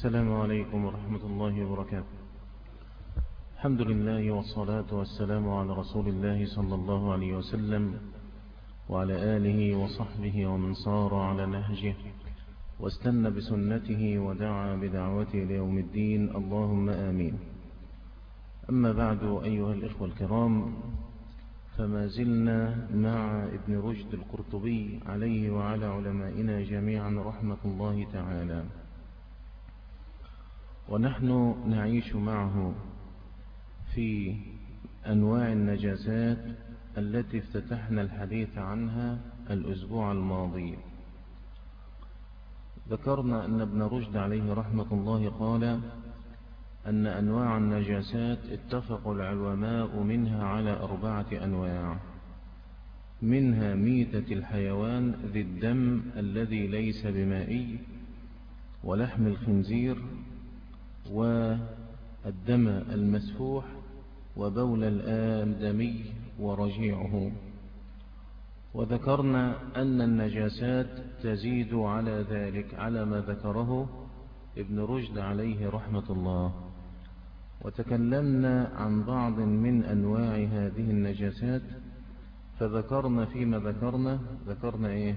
السلام عليكم ورحمة الله وبركاته الحمد لله والصلاة والسلام على رسول الله صلى الله عليه وسلم وعلى آله وصحبه ومن صار على نهجه واستنى بسنته ودعا بدعوته ليوم الدين اللهم آمين أما بعد أيها الإخوة الكرام فما زلنا مع ابن رشد القرطبي عليه وعلى علمائنا جميعا رحمة الله تعالى ونحن نعيش معه في أنواع النجاسات التي افتتحنا الحديث عنها الأسبوع الماضي ذكرنا أن ابن رشد عليه رحمة الله قال أن أنواع النجاسات اتفق العلماء منها على أربعة أنواع منها ميتة الحيوان ذي الدم الذي ليس بمائي ولحم الخنزير والدم المسفوح وبول الآدمي ورجيعه وذكرنا أن النجاسات تزيد على ذلك على ما ذكره ابن رشد عليه رحمة الله وتكلمنا عن بعض من أنواع هذه النجاسات فذكرنا فيما ذكرنا ذكرنا إيه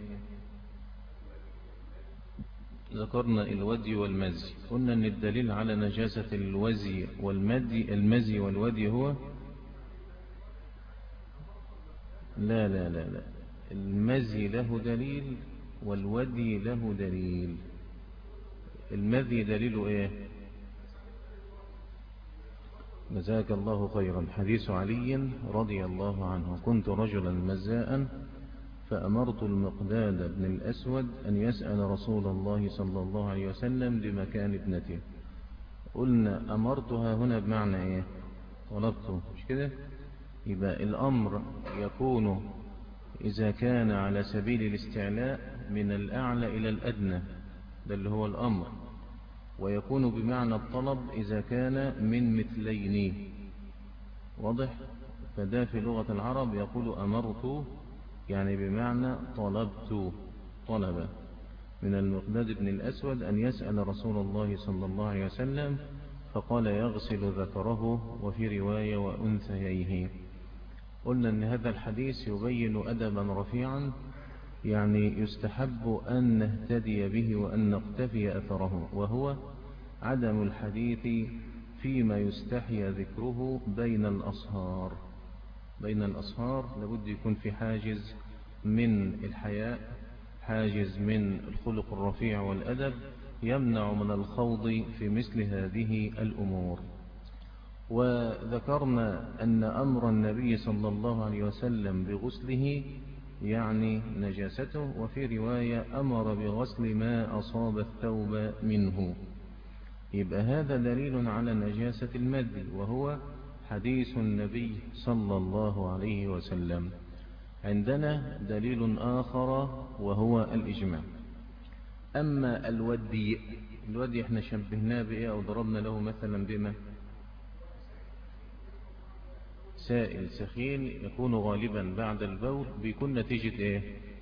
ذكرنا الودي والمزي قلنا أن الدليل على نجاسة الوزي والمدي المزي والودي هو لا لا لا لا المزي له دليل والودي له دليل المذي دليله ايه جزاك الله خيرا حديث علي رضي الله عنه كنت رجلا مزاء فأمرت المقداد بن الأسود أن يسأل رسول الله صلى الله عليه وسلم لمكان ابنته قلنا أمرتها هنا بمعنى إيه طلبته مش كده يبقى الأمر يكون إذا كان على سبيل الاستعلاء من الأعلى إلى الأدنى ده اللي هو الأمر ويكون بمعنى الطلب إذا كان من مثلين واضح فده في لغة العرب يقول أمرت يعني بمعنى طلبت طلب من المقداد بن الأسود أن يسأل رسول الله صلى الله عليه وسلم فقال يغسل ذكره وفي رواية وأنثييه قلنا أن هذا الحديث يبين أدبا رفيعا يعني يستحب أن نهتدي به وأن نقتفي أثره وهو عدم الحديث فيما يستحيى ذكره بين الأصهار بين الأصهار لابد يكون في حاجز من الحياء حاجز من الخلق الرفيع والأدب يمنع من الخوض في مثل هذه الأمور وذكرنا أن أمر النبي صلى الله عليه وسلم بغسله يعني نجاسته وفي رواية أمر بغسل ما أصاب الثوب منه يبقى هذا دليل على نجاسة المد وهو حديث النبي صلى الله عليه وسلم عندنا دليل آخر وهو الإجماع أما الودي الودي احنا شبهناه بإيه أو ضربنا له مثلا بما سائل سخين يكون غالبا بعد البول بيكون نتيجة ايه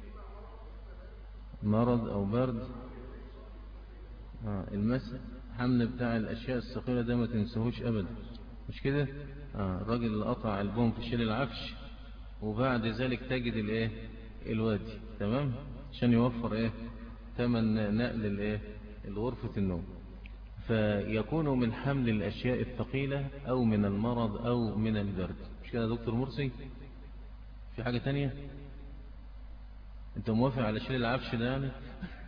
مرض او برد آه المس حمل بتاع الاشياء الثقيلة ده ما تنسهوش ابدا مش كده آه الراجل اللي قطع البوم في شيل العفش وبعد ذلك تجد الايه الوادي تمام عشان يوفر ايه تمن نقل الايه الغرفة النوم فيكون من حمل الأشياء الثقيلة أو من المرض أو من البرد مش كده دكتور مرسي في حاجة تانية انت موافق على شيل العفش ده يعني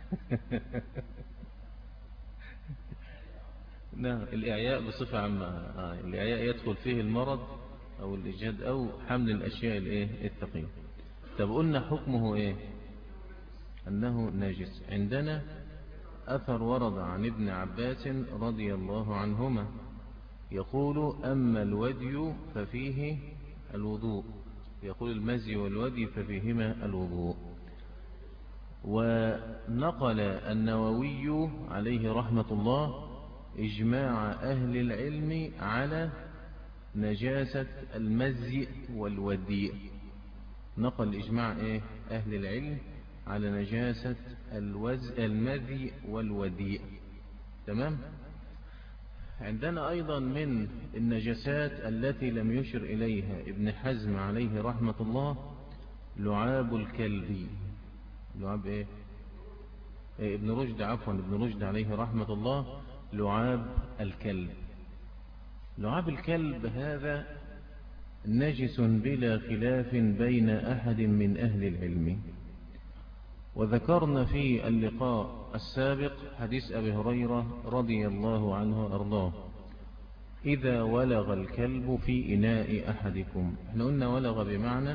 نعم الإعياء بصفة عامة آه. الإعياء يدخل فيه المرض أو الإجهاد أو حمل الأشياء الإيه الثقيلة طب قلنا حكمه إيه أنه نجس عندنا أثر ورد عن ابن عباس رضي الله عنهما يقول أما الودي ففيه الوضوء يقول المزي والودي ففيهما الوضوء ونقل النووي عليه رحمة الله إجماع أهل العلم على نجاسة المزي والودي نقل إجماع إيه أهل العلم على نجاسة الوز المذي والوديء تمام عندنا أيضا من النجسات التي لم يشر إليها ابن حزم عليه رحمة الله لعاب الكلب لعاب إيه؟, إيه ابن رشد عفوا ابن رشد عليه رحمة الله لعاب الكلب لعاب الكلب هذا نجس بلا خلاف بين أحد من أهل العلم وذكرنا في اللقاء السابق حديث أبي هريرة رضي الله عنه أرضاه إذا ولغ الكلب في إناء أحدكم احنا قلنا ولغ بمعنى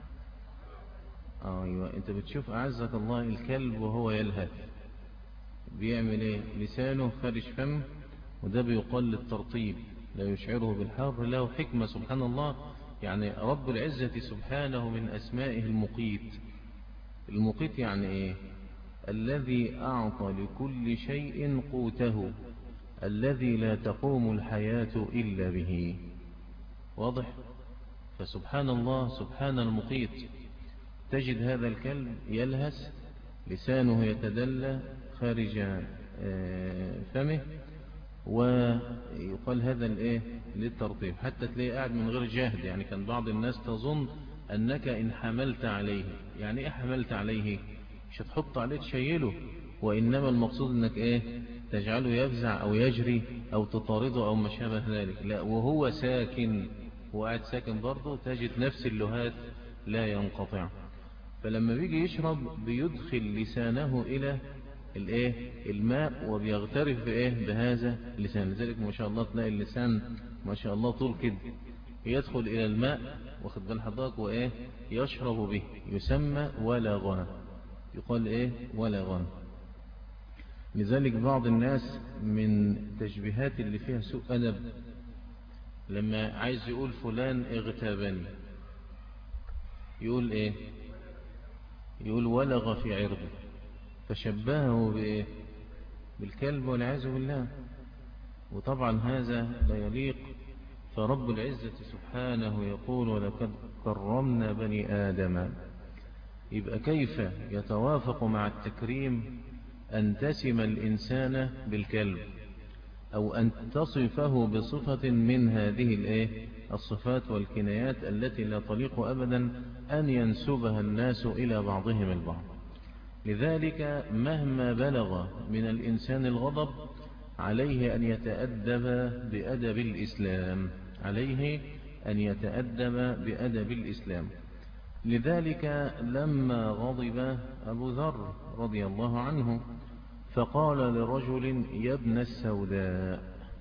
أيوة أنت بتشوف أعزك الله الكلب وهو يلهث بيعمل إيه لسانه خارج فم وده بيقل للترطيب لا يشعره بالحر له حكمة سبحان الله يعني رب العزة سبحانه من أسمائه المقيت المقيت يعني إيه الذي أعطى لكل شيء قوته الذي لا تقوم الحياة إلا به واضح فسبحان الله سبحان المقيت تجد هذا الكلب يلهس لسانه يتدلى خارج آه، فمه ويقال هذا الايه للترطيب حتى تلاقيه قاعد من غير جهد يعني كان بعض الناس تظن انك ان حملت عليه يعني ايه حملت عليه مش هتحط عليه تشيله وانما المقصود انك ايه تجعله يفزع او يجري او تطارده او ما شابه ذلك لا وهو ساكن وقاعد ساكن برضه تجد نفس اللهات لا ينقطع فلما بيجي يشرب بيدخل لسانه الى الايه الماء وبيغترف بايه بهذا اللسان لذلك ما شاء الله تلاقي اللسان ما شاء الله طول كده يدخل الى الماء واخد بال حضرتك وايه يشرب به يسمى ولغا يقال ايه ولغا لذلك بعض الناس من تشبيهات اللي فيها سوء أدب لما عايز يقول فلان اغتابني يقول ايه يقول ولغ في عرضه فشبهه بإيه بالكلب والعياذ بالله وطبعا هذا لا يليق فرب العزة سبحانه يقول ولقد كرمنا بني آدم يبقى كيف يتوافق مع التكريم أن تسم الإنسان بالكلب أو أن تصفه بصفة من هذه الصفات والكنايات التي لا طليق أبدا أن ينسبها الناس إلى بعضهم البعض لذلك مهما بلغ من الإنسان الغضب عليه أن يتأدب بأدب الإسلام عليه أن يتأدب بأدب الإسلام لذلك لما غضب أبو ذر رضي الله عنه فقال لرجل يا ابن السوداء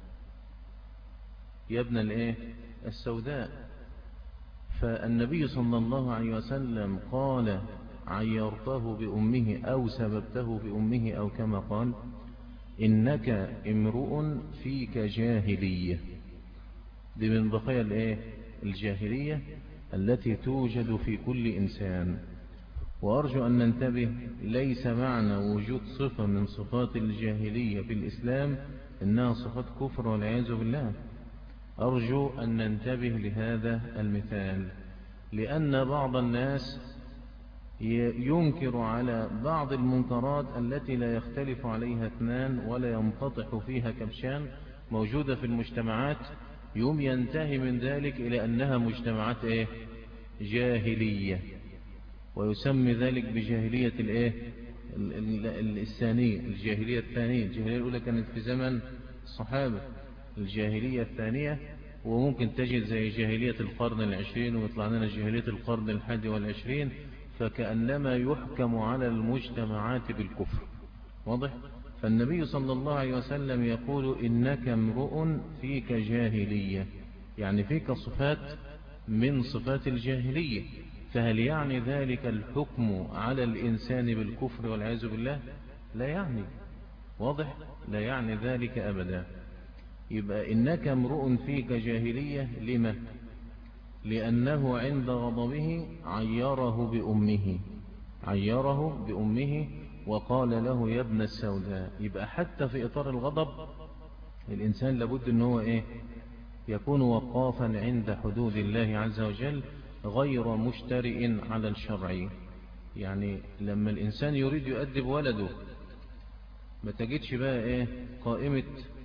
يا ابن الايه السوداء فالنبي صلى الله عليه وسلم قال عيرته بأمه أو سببته بأمه أو كما قال إنك امرؤ فيك جاهلية دي من بقايا الايه الجاهلية التي توجد في كل إنسان وأرجو أن ننتبه ليس معنى وجود صفة من صفات الجاهلية في الإسلام إنها صفات كفر والعياذ بالله أرجو أن ننتبه لهذا المثال لأن بعض الناس ينكر على بعض المنكرات التي لا يختلف عليها اثنان ولا ينتطح فيها كبشان موجودة في المجتمعات يوم ينتهي من ذلك إلى أنها مجتمعات إيه؟ جاهلية ويسمي ذلك بجاهلية الإيه؟ الثانية الجاهلية الثانية الجاهلية الأولى كانت في زمن الصحابة الجاهلية الثانية وممكن تجد زي جاهلية القرن العشرين ويطلع لنا جاهلية القرن الحادي والعشرين فكأنما يحكم على المجتمعات بالكفر واضح؟ فالنبي صلى الله عليه وسلم يقول إنك امرؤ فيك جاهلية يعني فيك صفات من صفات الجاهلية فهل يعني ذلك الحكم على الإنسان بالكفر والعياذ بالله لا يعني واضح لا يعني ذلك أبدا يبقى إنك امرؤ فيك جاهلية لما لأنه عند غضبه عيره بأمه عيره بأمه وقال له يا ابن السوداء يبقى حتى في إطار الغضب الإنسان لابد أنه إيه يكون وقافا عند حدود الله عز وجل غير مشترئ على الشرع يعني لما الإنسان يريد يؤدب ولده ما تجدش بقى إيه قائمة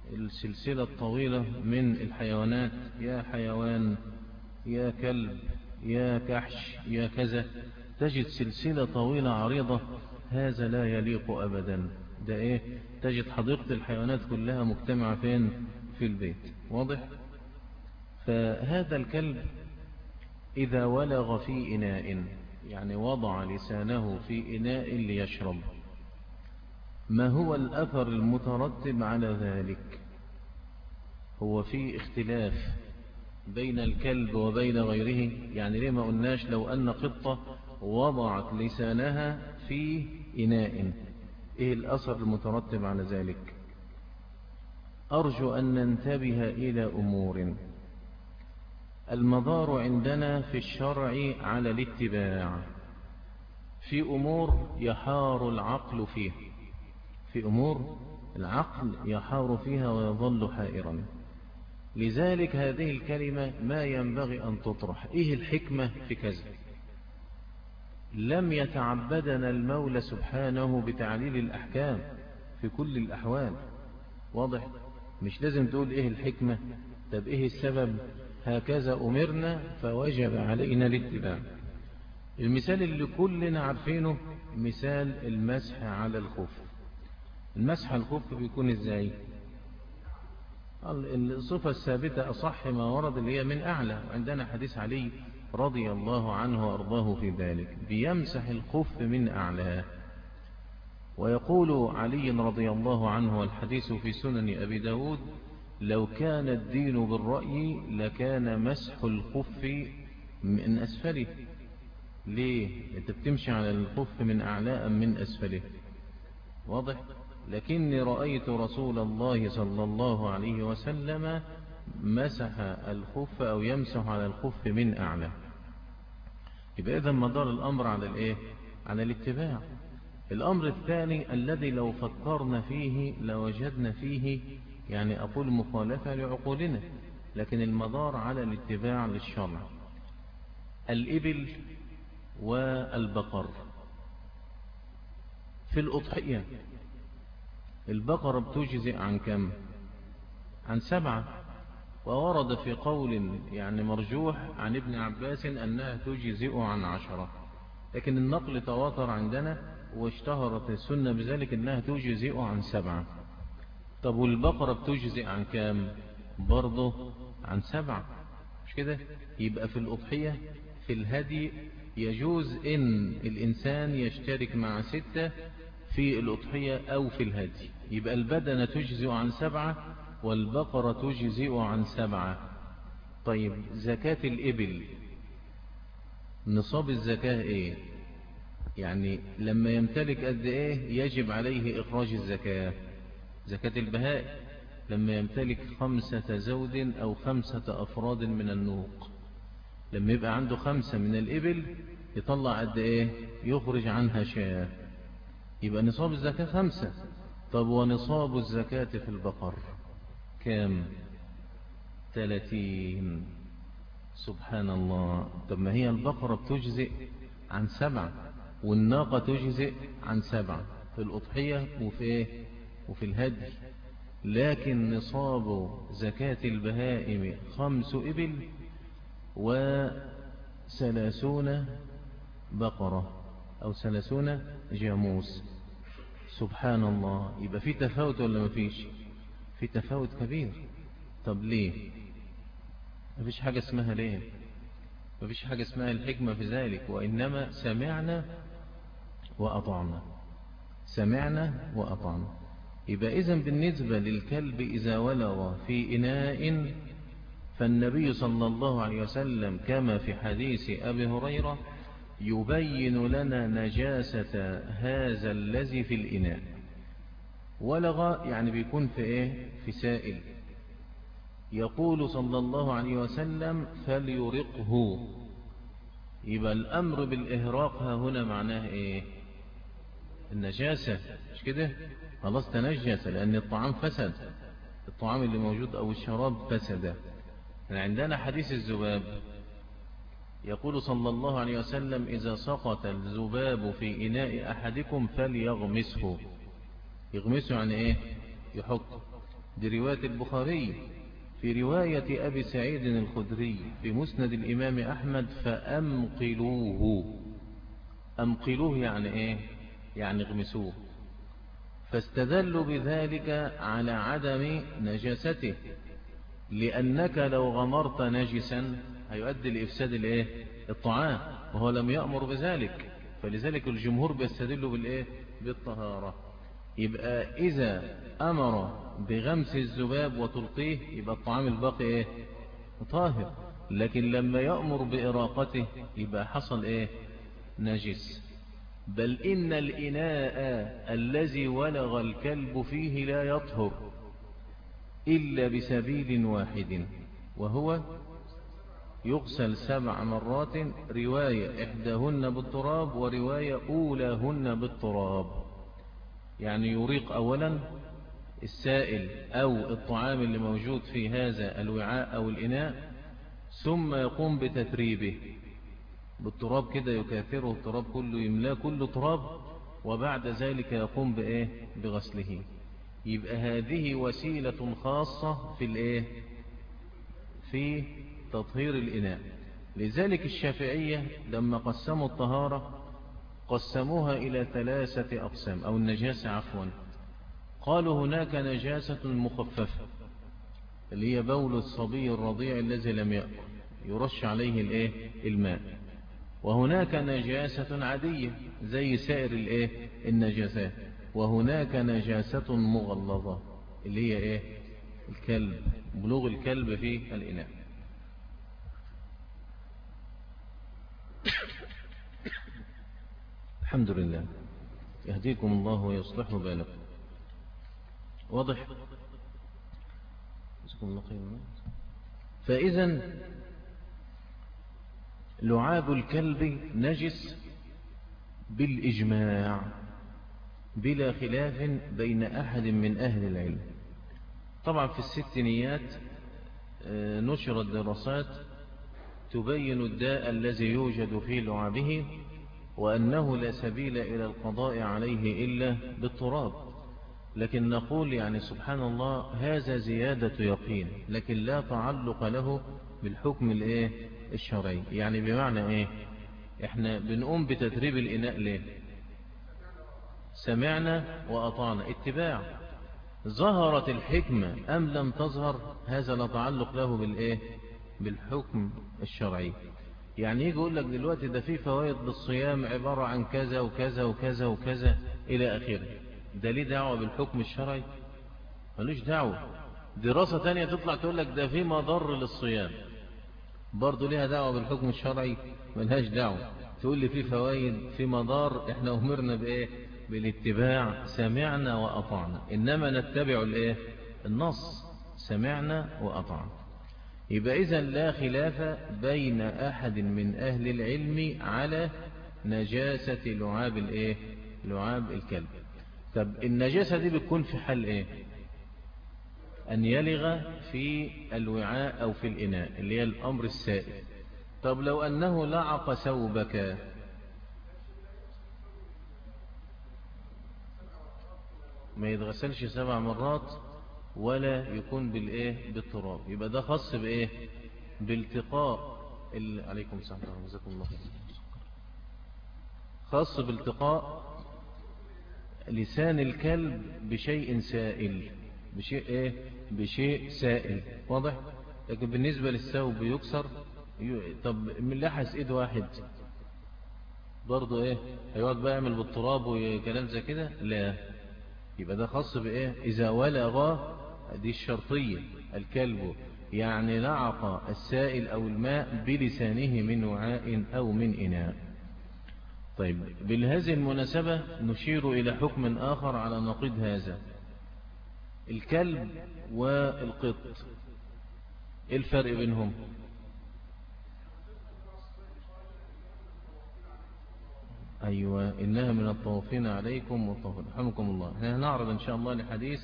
السلسلة الطويلة من الحيوانات يا حيوان يا كلب يا كحش يا كذا تجد سلسلة طويلة عريضة هذا لا يليق أبدا ده إيه تجد حديقة الحيوانات كلها مجتمعة فين في البيت واضح فهذا الكلب إذا ولغ في إناء يعني وضع لسانه في إناء ليشرب ما هو الأثر المترتب على ذلك هو في اختلاف بين الكلب وبين غيره يعني ليه ما قلناش لو أن قطة وضعت لسانها في إناء إيه الأثر المترتب على ذلك أرجو أن ننتبه إلى أمور المضار عندنا في الشرع على الاتباع في أمور يحار العقل فيها في أمور العقل يحار فيها ويظل حائرا لذلك هذه الكلمة ما ينبغي أن تطرح إيه الحكمة في كذا لم يتعبدنا المولى سبحانه بتعليل الأحكام في كل الأحوال واضح مش لازم تقول إيه الحكمة طب إيه السبب هكذا أمرنا فوجب علينا الاتباع المثال اللي كلنا عارفينه مثال المسح على الخف المسح على الخف بيكون ازاي الصفة الثابتة أصح ما ورد اللي هي من أعلى عندنا حديث علي رضي الله عنه وأرضاه في ذلك بيمسح الخف من أعلى ويقول علي رضي الله عنه والحديث في سنن أبي داود لو كان الدين بالرأي لكان مسح الخف من أسفله ليه انت بتمشي على الخف من أعلى أم من أسفله واضح لكني رأيت رسول الله صلى الله عليه وسلم مسح الخف أو يمسح على الخف من أعلى يبقى إذا مدار الأمر على الإيه على الاتباع الأمر الثاني الذي لو فكرنا فيه لوجدنا فيه يعني أقول مخالفة لعقولنا لكن المدار على الاتباع للشرع الإبل والبقر في الأضحية البقرة بتجزئ عن كم عن سبعة وورد في قول يعني مرجوح عن ابن عباس أنها تجزئ عن عشرة لكن النقل تواتر عندنا واشتهرت السنة بذلك أنها تجزئ عن سبعة طب والبقرة بتجزئ عن كام برضه عن سبعة مش كده يبقى في الأضحية في الهدي يجوز ان الانسان يشترك مع ستة في الأضحية أو في الهدي يبقى البدنة تجزئ عن سبعة والبقرة تجزئ عن سبعة طيب زكاة الإبل نصاب الزكاة إيه يعني لما يمتلك قد إيه يجب عليه إخراج الزكاة زكاة البهاء لما يمتلك خمسة زود أو خمسة أفراد من النوق لما يبقى عنده خمسة من الإبل يطلع قد إيه يخرج عنها شاة يبقى نصاب الزكاة خمسة طب ونصاب الزكاة في البقر كام ثلاثين سبحان الله طب ما هي البقرة بتجزئ عن سبعة والناقة تجزئ عن سبعة في الأضحية وفي إيه وفي الهدي لكن نصاب زكاة البهائم خمس إبل وثلاثون بقرة أو ثلاثون جاموس سبحان الله يبقى في تفاوت ولا ما فيش في تفاوت كبير طب ليه ما فيش حاجة اسمها ليه ما فيش حاجة اسمها الحكمة في ذلك وإنما سمعنا وأطعنا سمعنا وأطعنا يبقى إذن بالنسبة للكلب إذا ولغ في إناء فالنبي صلى الله عليه وسلم كما في حديث أبي هريرة يبين لنا نجاسة هذا الذي في الإناء ولغ يعني بيكون في إيه في سائل يقول صلى الله عليه وسلم فليرقه يبقى الأمر بالإهراق ها هنا معناه إيه النجاسة مش كده خلاص تنجس لأن الطعام فسد الطعام اللي موجود أو الشراب فسد عندنا حديث الزباب يقول صلى الله عليه وسلم إذا سقط الزباب في إناء أحدكم فليغمسه يغمسه يعني إيه يحط دي رواية البخاري في رواية أبي سعيد الخدري في مسند الإمام أحمد فأمقلوه أمقلوه يعني إيه يعني اغمسوه فاستدلوا بذلك على عدم نجاسته لأنك لو غمرت نجسا هيؤدي لإفساد الإيه الطعام وهو لم يأمر بذلك فلذلك الجمهور بيستدلوا بالإيه بالطهارة يبقى إذا أمر بغمس الذباب وتلقيه يبقى الطعام الباقي إيه طاهر لكن لما يأمر بإراقته يبقى حصل إيه نجس بل إن الإناء الذي ولغ الكلب فيه لا يطهر إلا بسبيل واحد وهو يغسل سبع مرات رواية إحداهن بالتراب ورواية أولاهن بالتراب يعني يريق أولا السائل أو الطعام اللي موجود في هذا الوعاء أو الإناء ثم يقوم بتتريبه بالتراب كده يكاثره التراب كله يملاه كله تراب وبعد ذلك يقوم بإيه بغسله يبقى هذه وسيلة خاصة في الإيه في تطهير الإناء لذلك الشافعية لما قسموا الطهارة قسموها إلى ثلاثة أقسام أو النجاسة عفوا قالوا هناك نجاسة مخففة اللي هي بول الصبي الرضيع الذي لم يأكل يرش عليه الايه الماء وهناك نجاسة عادية زي سائر الايه النجاسات وهناك نجاسة مغلظة اللي هي ايه الكلب بلوغ الكلب في الإناء الحمد لله يهديكم الله ويصلح بالكم واضح فإذا لعاب الكلب نجس بالإجماع بلا خلاف بين أحد من أهل العلم طبعا في الستينيات آه، نشرت دراسات تبين الداء الذي يوجد في لعابه وأنه لا سبيل إلى القضاء عليه إلا بالتراب لكن نقول يعني سبحان الله هذا زيادة يقين لكن لا تعلق له بالحكم الايه الشرعي يعني بمعنى ايه احنا بنقوم بتدريب الاناء ليه سمعنا وأطعنا اتباع ظهرت الحكمة أم لم تظهر هذا لا تعلق له بالإيه بالحكم الشرعي يعني يجي يقول لك دلوقتي ده في فوائد للصيام عبارة عن كذا وكذا وكذا وكذا إلى آخره ده ليه دعوة بالحكم الشرعي ملوش دعوة دراسة تانية تطلع تقول لك ده في مضر للصيام برضو ليها دعوة بالحكم الشرعي ملهاش دعوة تقول لي في فوائد في مضار احنا أمرنا بإيه بالاتباع سمعنا وأطعنا إنما نتبع الإيه النص سمعنا وأطعنا يبقى إذا لا خلاف بين أحد من أهل العلم على نجاسة لعاب الإيه لعاب الكلب طب النجاسة دي بتكون في حال إيه أن يلغ في الوعاء أو في الإناء اللي هي الأمر السائل طب لو أنه لعق ثوبك ما يتغسلش سبع مرات ولا يكون بالايه بالتراب يبقى ده خاص بايه بالتقاء ال... عليكم السلام جزاكم الله خاص بالتقاء لسان الكلب بشيء سائل بشيء ايه بشيء سائل واضح لكن بالنسبة للثوب يكسر طب من لحس ايد واحد برضه ايه هيقعد بقى يعمل بالتراب وكلام زي كده لا يبقى ده خاص بايه اذا ولغ دي الشرطية الكلب يعني لعق السائل او الماء بلسانه من وعاء او من اناء طيب بهذه المناسبة نشير إلى حكم آخر على نقيض هذا الكلب والقط إيه الفرق بينهم أيوة إنها من الطوافين عليكم والطوافين رحمكم الله احنا هنعرض إن شاء الله لحديث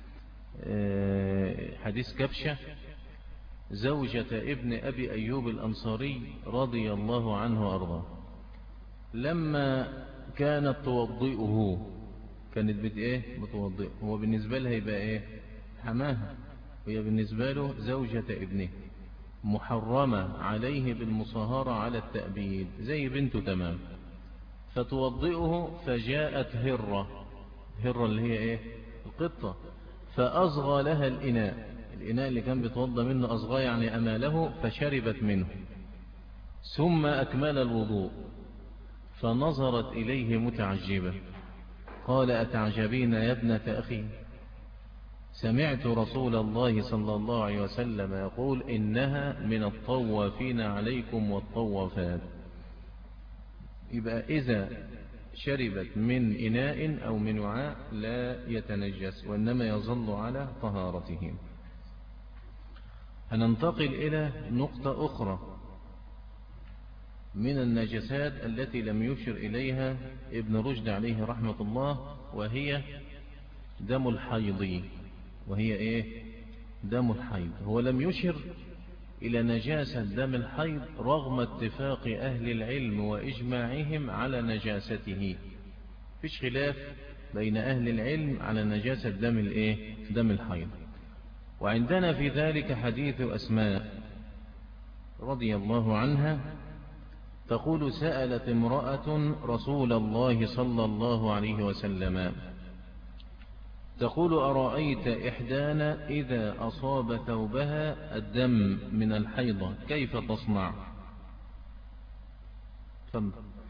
آه، حديث كبشة زوجة ابن أبي أيوب الأنصاري رضي الله عنه وأرضاه لما كانت توضئه كانت بت ايه بتوضئه هو بالنسبة لها يبقى ايه حماها وهي بالنسبة له زوجة ابنه محرمة عليه بالمصاهرة على التأبيد زي بنته تمام فتوضئه فجاءت هرة هرة اللي هي ايه القطة فأصغى لها الإناء الإناء اللي كان بيتوضى منه أصغى يعني أماله فشربت منه ثم أكمل الوضوء فنظرت إليه متعجبة قال أتعجبين يا ابنة أخي سمعت رسول الله صلى الله عليه وسلم يقول إنها من الطوافين عليكم والطوافات يبقى إذا شربت من إناء أو من وعاء لا يتنجس وإنما يظل على طهارته هننتقل إلى نقطة أخرى من النجسات التي لم يشر إليها ابن رشد عليه رحمة الله وهي دم الحيض وهي إيه دم الحيض هو لم يشر إلى نجاسة دم الحيض رغم اتفاق أهل العلم وإجماعهم على نجاسته فيش خلاف بين أهل العلم على نجاسة دم الإيه دم الحيض وعندنا في ذلك حديث أسماء رضي الله عنها تقول سألت امرأة رسول الله صلى الله عليه وسلم تقول أرأيت إحدانا إذا أصاب ثوبها الدم من الحيضة كيف تصنع فم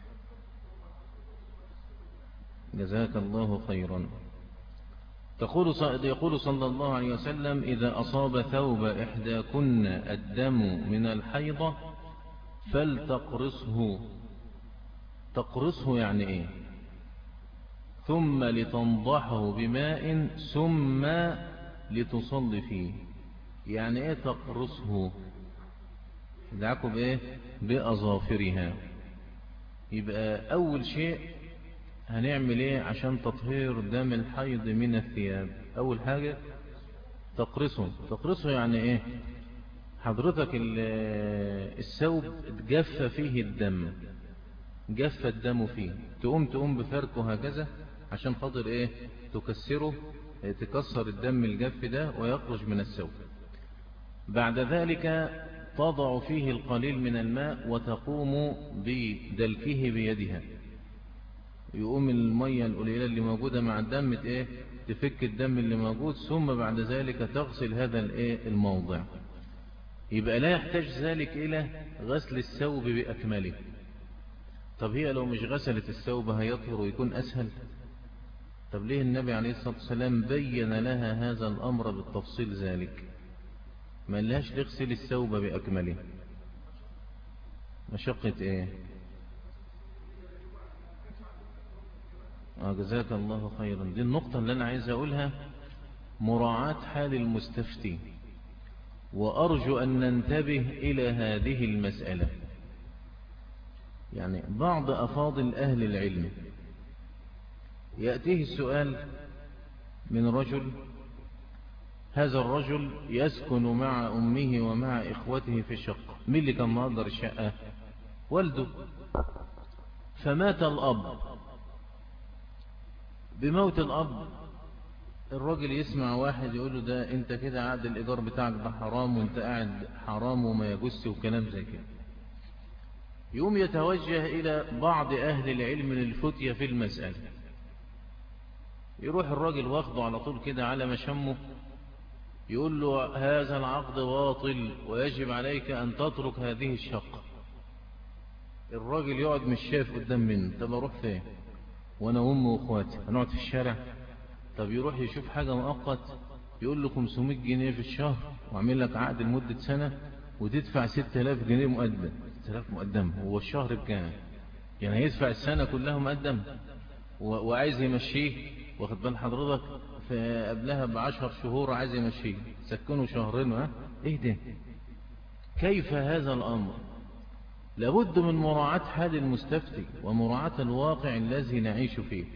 جزاك الله خيرا تقول يقول صلى الله عليه وسلم إذا أصاب ثوب إحداكن الدم من الحيضة فلتقرصه تقرصه يعني إيه ثم لتنضحه بماء ثم لتصل فيه يعني ايه تقرصه دعكم بايه بأظافرها يبقى اول شيء هنعمل ايه عشان تطهير دم الحيض من الثياب اول حاجة تقرصه تقرصه يعني ايه حضرتك الثوب جف فيه الدم جف الدم فيه تقوم تقوم بفركه هكذا عشان خاطر ايه تكسره تكسر الدم الجف ده ويخرج من الثوب بعد ذلك تضع فيه القليل من الماء وتقوم بدلكه بيدها يقوم المية القليلة اللي موجودة مع الدم ايه تفك الدم اللي موجود ثم بعد ذلك تغسل هذا الايه الموضع يبقى لا يحتاج ذلك إلى غسل الثوب بأكمله طب هي لو مش غسلت الثوب هيطهر ويكون أسهل طب ليه النبي عليه الصلاة والسلام بين لها هذا الأمر بالتفصيل ذلك ما لهاش تغسل الثوب بأكمله مشقة ايه آه جزاك الله خيرا دي النقطة اللي أنا عايز أقولها مراعاة حال المستفتي وأرجو أن ننتبه إلى هذه المسألة يعني بعض أفاضل أهل العلم يأتيه السؤال من رجل هذا الرجل يسكن مع أمه ومع إخوته في الشقة مين اللي كان مقدر الشقة والده فمات الأب بموت الأب الراجل يسمع واحد يقول له ده انت كده قاعد الإيجار بتاعك ده حرام وانت قاعد حرام وما يجوز وكلام زي كده يقوم يتوجه إلى بعض أهل العلم للفتية في المسألة يروح الراجل واخده على طول كده على مشمه يقول له هذا العقد باطل ويجب عليك أن تترك هذه الشقة الراجل يقعد مش شايف قدام منه طب أروح فين وأنا أمي وأخواتي هنقعد في الشارع طب يروح يشوف حاجة مؤقت يقول له 500 جنيه في الشهر وعمل لك عقد لمدة سنة وتدفع 6000 جنيه مقدم 6000 مقدم هو الشهر بكام يعني هيدفع السنة كلها مقدم وعايز يمشيه واخد بال حضرتك في قبلها بعشر شهور عايز يمشيه سكنه شهرين ها ايه ده كيف هذا الامر لابد من مراعاة حال المستفتي ومراعاة الواقع الذي نعيش فيه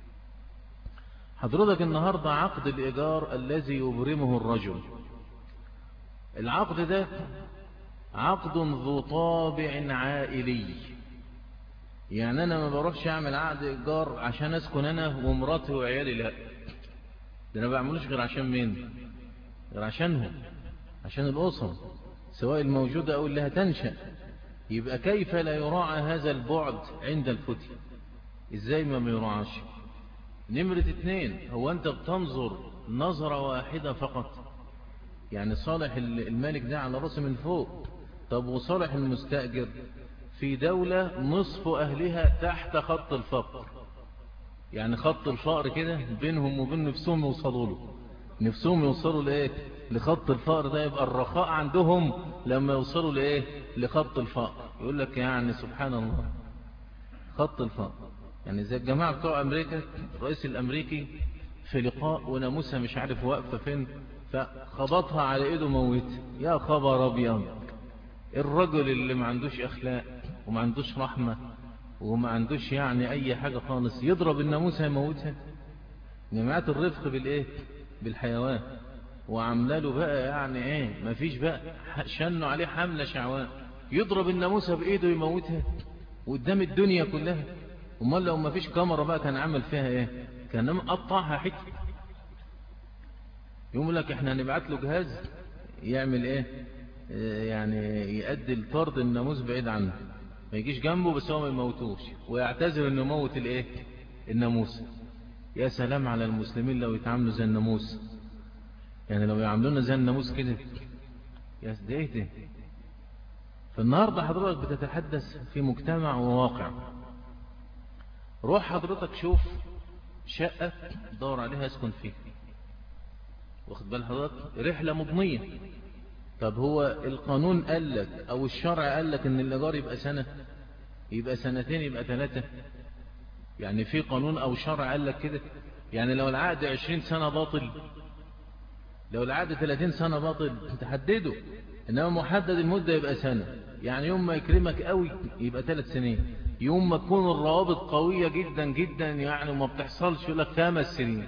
حضرتك النهاردة عقد الإيجار الذي يبرمه الرجل العقد ده عقد ذو طابع عائلي يعني أنا ما بروحش أعمل عقد إيجار عشان أسكن أنا ومراتي وعيالي لا ده أنا بعملوش غير عشان مين غير عشانهم عشان الأسر سواء الموجودة أو اللي هتنشأ يبقى كيف لا يراعى هذا البعد عند الفتي ازاي ما يراعاش نمرة اتنين هو انت بتنظر نظرة واحدة فقط يعني صالح الملك ده على رأسه من فوق طب وصالح المستأجر في دولة نصف أهلها تحت خط الفقر يعني خط الفقر كده بينهم وبين نفسهم يوصلوا له نفسهم يوصلوا لإيه لخط الفقر ده يبقى الرخاء عندهم لما يوصلوا لإيه لخط الفقر يقول لك يعني سبحان الله خط الفقر يعني زي الجماعة بتوع أمريكا الرئيس الأمريكي في لقاء وناموسها مش عارف واقفة فين فخبطها على ايده موت يا خبر ابيض الرجل اللي ما عندوش اخلاق وما عندوش رحمة وما عندوش يعني اي حاجة خالص يضرب الناموسة يموتها جماعة الرفق بالايه بالحيوان وعملاله بقى يعني ايه ما فيش بقى شنوا عليه حملة شعوان يضرب الناموسة بايده يموتها قدام الدنيا كلها امال لو ما فيش كاميرا بقى كان عمل فيها ايه كان مقطعها حته يقول لك احنا هنبعت له جهاز يعمل ايه يعني يؤدي الطرد الناموس بعيد عنه ما يجيش جنبه بس هو ما يموتوش ويعتذر انه موت الايه الناموس يا سلام على المسلمين لو يتعاملوا زي الناموس يعني لو يعاملونا زي الناموس كده يا ده فالنهاردة حضرتك بتتحدث في مجتمع وواقع روح حضرتك شوف شقة دور عليها اسكن فيها واخد بال حضرتك رحلة مضنية طب هو القانون قال لك او الشرع قال لك ان الايجار يبقى سنة يبقى سنتين يبقى ثلاثة يعني في قانون او شرع قال لك كده يعني لو العقد عشرين سنة باطل لو العقد ثلاثين سنة باطل تحدده انما محدد المدة يبقى سنة يعني يوم ما يكرمك قوي يبقى ثلاث سنين يوم ما تكون الروابط قوية جدا جدا يعني وما بتحصلش لك خمس سنين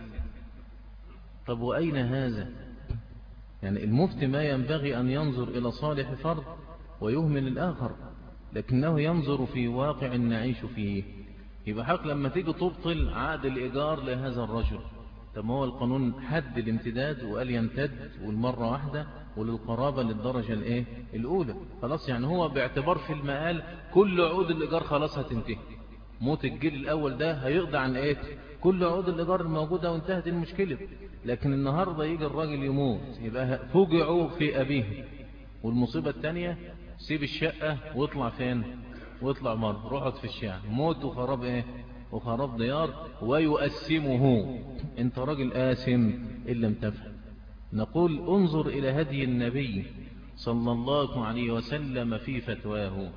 طب وأين هذا يعني المفتي ما ينبغي أن ينظر إلى صالح فرد ويهمل الآخر لكنه ينظر في واقع نعيش فيه يبقى حق لما تيجي تبطل عقد الإيجار لهذا الرجل طب هو القانون حد الامتداد وقال يمتد والمرة واحدة وللقرابة للدرجة الايه الاولى خلاص يعني هو باعتبار في المقال كل عقود الايجار خلاص هتنتهي موت الجيل الاول ده هيقضي عن ايه كل عقود الايجار الموجودة وانتهت المشكلة لكن النهاردة يجي الراجل يموت يبقى فوجعوا في ابيه والمصيبة الثانية سيب الشقة واطلع فين واطلع مرة روحت في الشارع موت وخراب ايه وخراب ديار ويؤسمه انت راجل آسم إن لم تفهم نقول انظر إلى هدي النبي صلى الله عليه وسلم في فتواه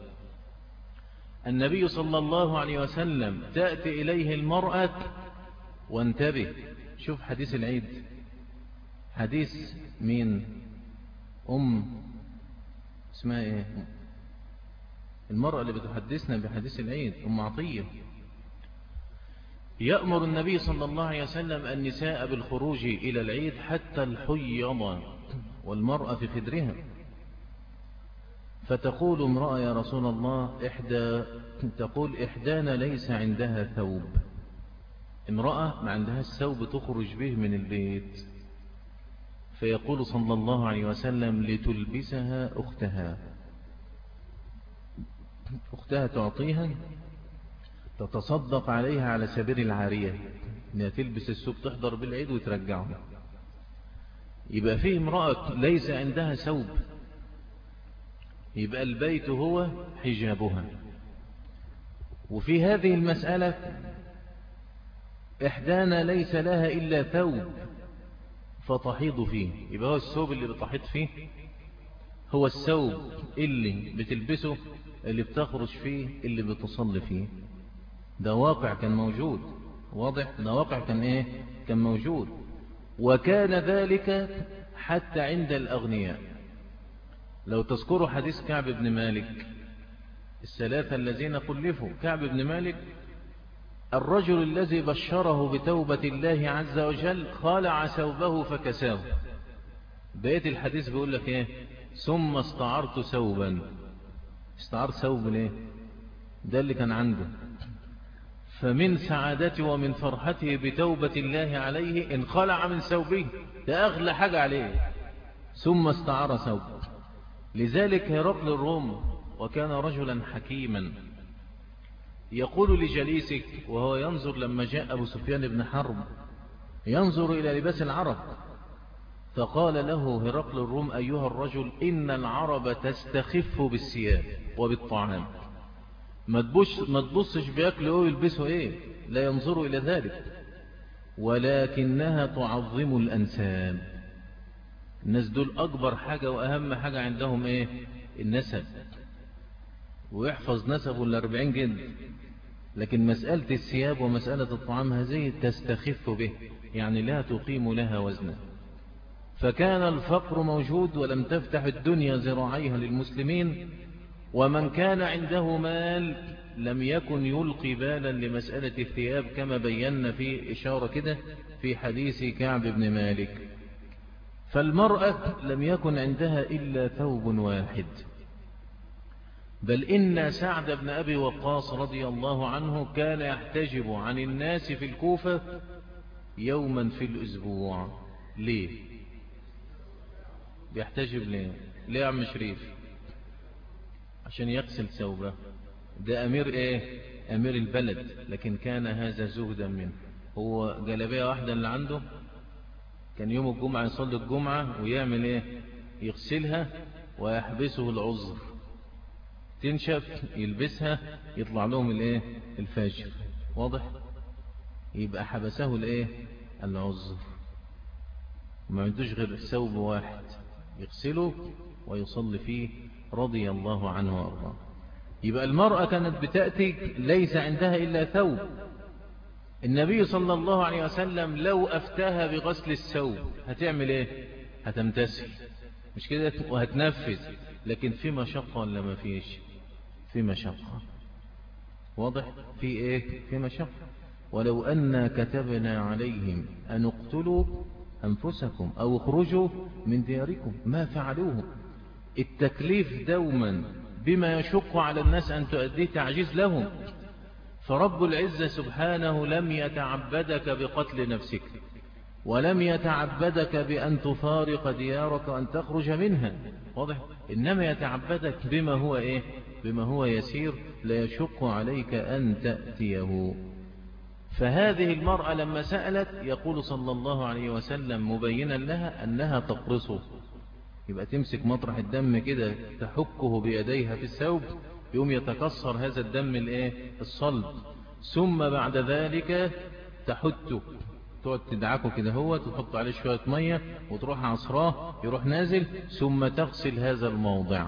النبي صلى الله عليه وسلم تأتي إليه المرأة وانتبه شوف حديث العيد حديث مين أم اسمها ايه المرأة اللي بتحدثنا بحديث العيد أم عطية يأمر النبي صلى الله عليه وسلم النساء بالخروج إلى العيد حتى الحيض والمرأة في خدرها فتقول امرأة يا رسول الله إحدى تقول إحدانا ليس عندها ثوب امرأة ما عندها الثوب تخرج به من البيت فيقول صلى الله عليه وسلم لتلبسها أختها أختها تعطيها تتصدق عليها على سبيل العارية انها تلبس السوق تحضر بالعيد وترجعه يبقى فيه امرأة ليس عندها ثوب يبقى البيت هو حجابها وفي هذه المسألة إحدانا ليس لها إلا ثوب فتحيض فيه يبقى هو الثوب اللي بتحيض فيه هو الثوب اللي بتلبسه اللي بتخرج فيه اللي بتصلي فيه ده واقع كان موجود واضح ده واقع كان ايه كان موجود وكان ذلك حتى عند الأغنياء لو تذكروا حديث كعب بن مالك الثلاثة الذين خلفوا كعب بن مالك الرجل الذي بشره بتوبة الله عز وجل خالع ثوبه فكساه بقية الحديث بيقول لك ايه ثم استعرت ثوبا استعرت ثوب ليه ده اللي كان عنده فمن سعادته ومن فرحته بتوبة الله عليه انخلع من ثوبه ده أغلى حاجة عليه ثم استعار ثوب لذلك هرقل الروم وكان رجلا حكيما يقول لجليسك وهو ينظر لما جاء أبو سفيان بن حرب ينظر إلى لباس العرب فقال له هرقل الروم أيها الرجل إن العرب تستخف بالثياب وبالطعام ما تبصش بياكلوا ويلبسوا ايه لا ينظروا إلى ذلك ولكنها تعظم الأنساب الناس دول أكبر حاجة وأهم حاجة عندهم ايه النسب ويحفظ نسبه الأربعين جد لكن مسألة الثياب ومسألة الطعام هذه تستخف به يعني لا تقيم لها وزنا فكان الفقر موجود ولم تفتح الدنيا زراعيها للمسلمين ومن كان عنده مال لم يكن يلقي بالا لمسألة الثياب كما بينا في إشارة كده في حديث كعب بن مالك فالمرأة لم يكن عندها إلا ثوب واحد بل إن سعد بن أبي وقاص رضي الله عنه كان يحتجب عن الناس في الكوفة يوما في الأسبوع ليه بيحتجب ليه ليه يا عم شريف عشان يغسل ثوبه ده أمير إيه أمير البلد لكن كان هذا زهدا منه هو جلبية واحدة اللي عنده كان يوم الجمعة يصلي الجمعة ويعمل إيه يغسلها ويحبسه العذر تنشف يلبسها يطلع لهم الايه الفاجر واضح يبقى حبسه الايه العذر ما عندوش غير ثوب واحد يغسله ويصلي فيه رضي الله عنه وارضاه يبقى المرأة كانت بتأتي ليس عندها إلا ثوب النبي صلى الله عليه وسلم لو أفتاها بغسل الثوب هتعمل ايه هتمتسل مش كده وهتنفذ لكن في مشقة ولا ما فيش في مشقة واضح في ايه في مشقة ولو أن كتبنا عليهم أن اقتلوا أنفسكم أو اخرجوا من دياركم ما فعلوه التكليف دوما بما يشق على الناس أن تؤديه تعجيز لهم فرب العزة سبحانه لم يتعبدك بقتل نفسك ولم يتعبدك بأن تفارق ديارك وأن تخرج منها واضح إنما يتعبدك بما هو إيه بما هو يسير لا يشق عليك أن تأتيه فهذه المرأة لما سألت يقول صلى الله عليه وسلم مبينا لها أنها تقرصه يبقى تمسك مطرح الدم كده تحكه بيديها في الثوب يوم يتكسر هذا الدم الايه الصلب ثم بعد ذلك تحته تقعد تدعكه كده هو تحط عليه شوية مية وتروح عصراه يروح نازل ثم تغسل هذا الموضع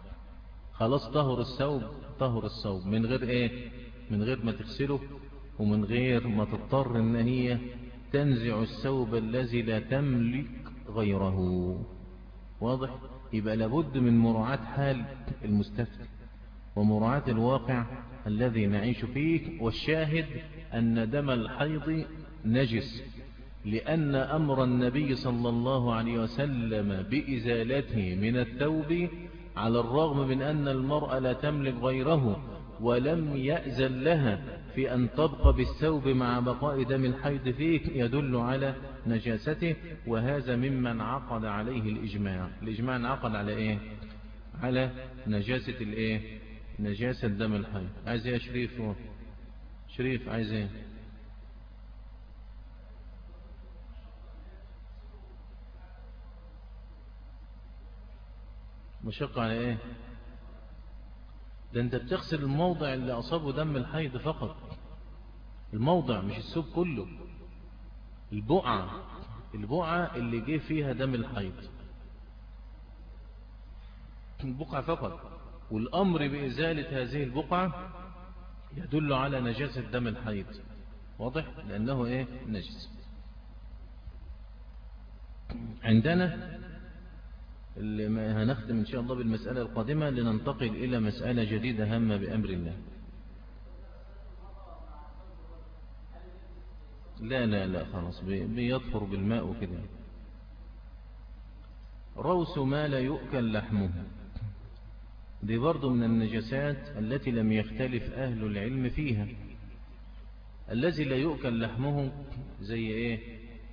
خلاص طهر الثوب طهر الثوب من غير ايه من غير ما تغسله ومن غير ما تضطر ان هي تنزع الثوب الذي لا تملك غيره واضح يبقى لابد من مراعاة حال المستفتي ومراعاة الواقع الذي نعيش فيه والشاهد أن دم الحيض نجس لأن أمر النبي صلى الله عليه وسلم بإزالته من الثوب على الرغم من أن المرأة لا تملك غيره ولم يأزل لها في أن تبقى بالثوب مع بقاء دم الحيض فيه يدل على نجاسته وهذا ممن عقد عليه الإجماع الإجماع عقد على إيه على نجاسة الإيه نجاسة دم الحيض عايز إيه شريف شريف عايز إيه مشقة على ايه ده انت بتغسل الموضع اللي اصابه دم الحيض فقط الموضع مش السوب كله البقعة البقعة اللي جه فيها دم الحيض البقعة فقط والأمر بإزالة هذه البقعة يدل على نجاسة دم الحيض واضح لأنه إيه نجس عندنا اللي هنختم إن شاء الله بالمسألة القادمة لننتقل إلى مسألة جديدة هامة بأمر الله لا لا لا خلاص بيطفر بالماء وكده روس ما لا يؤكل لحمه دي برضو من النجسات التي لم يختلف أهل العلم فيها الذي لا يؤكل لحمه زي ايه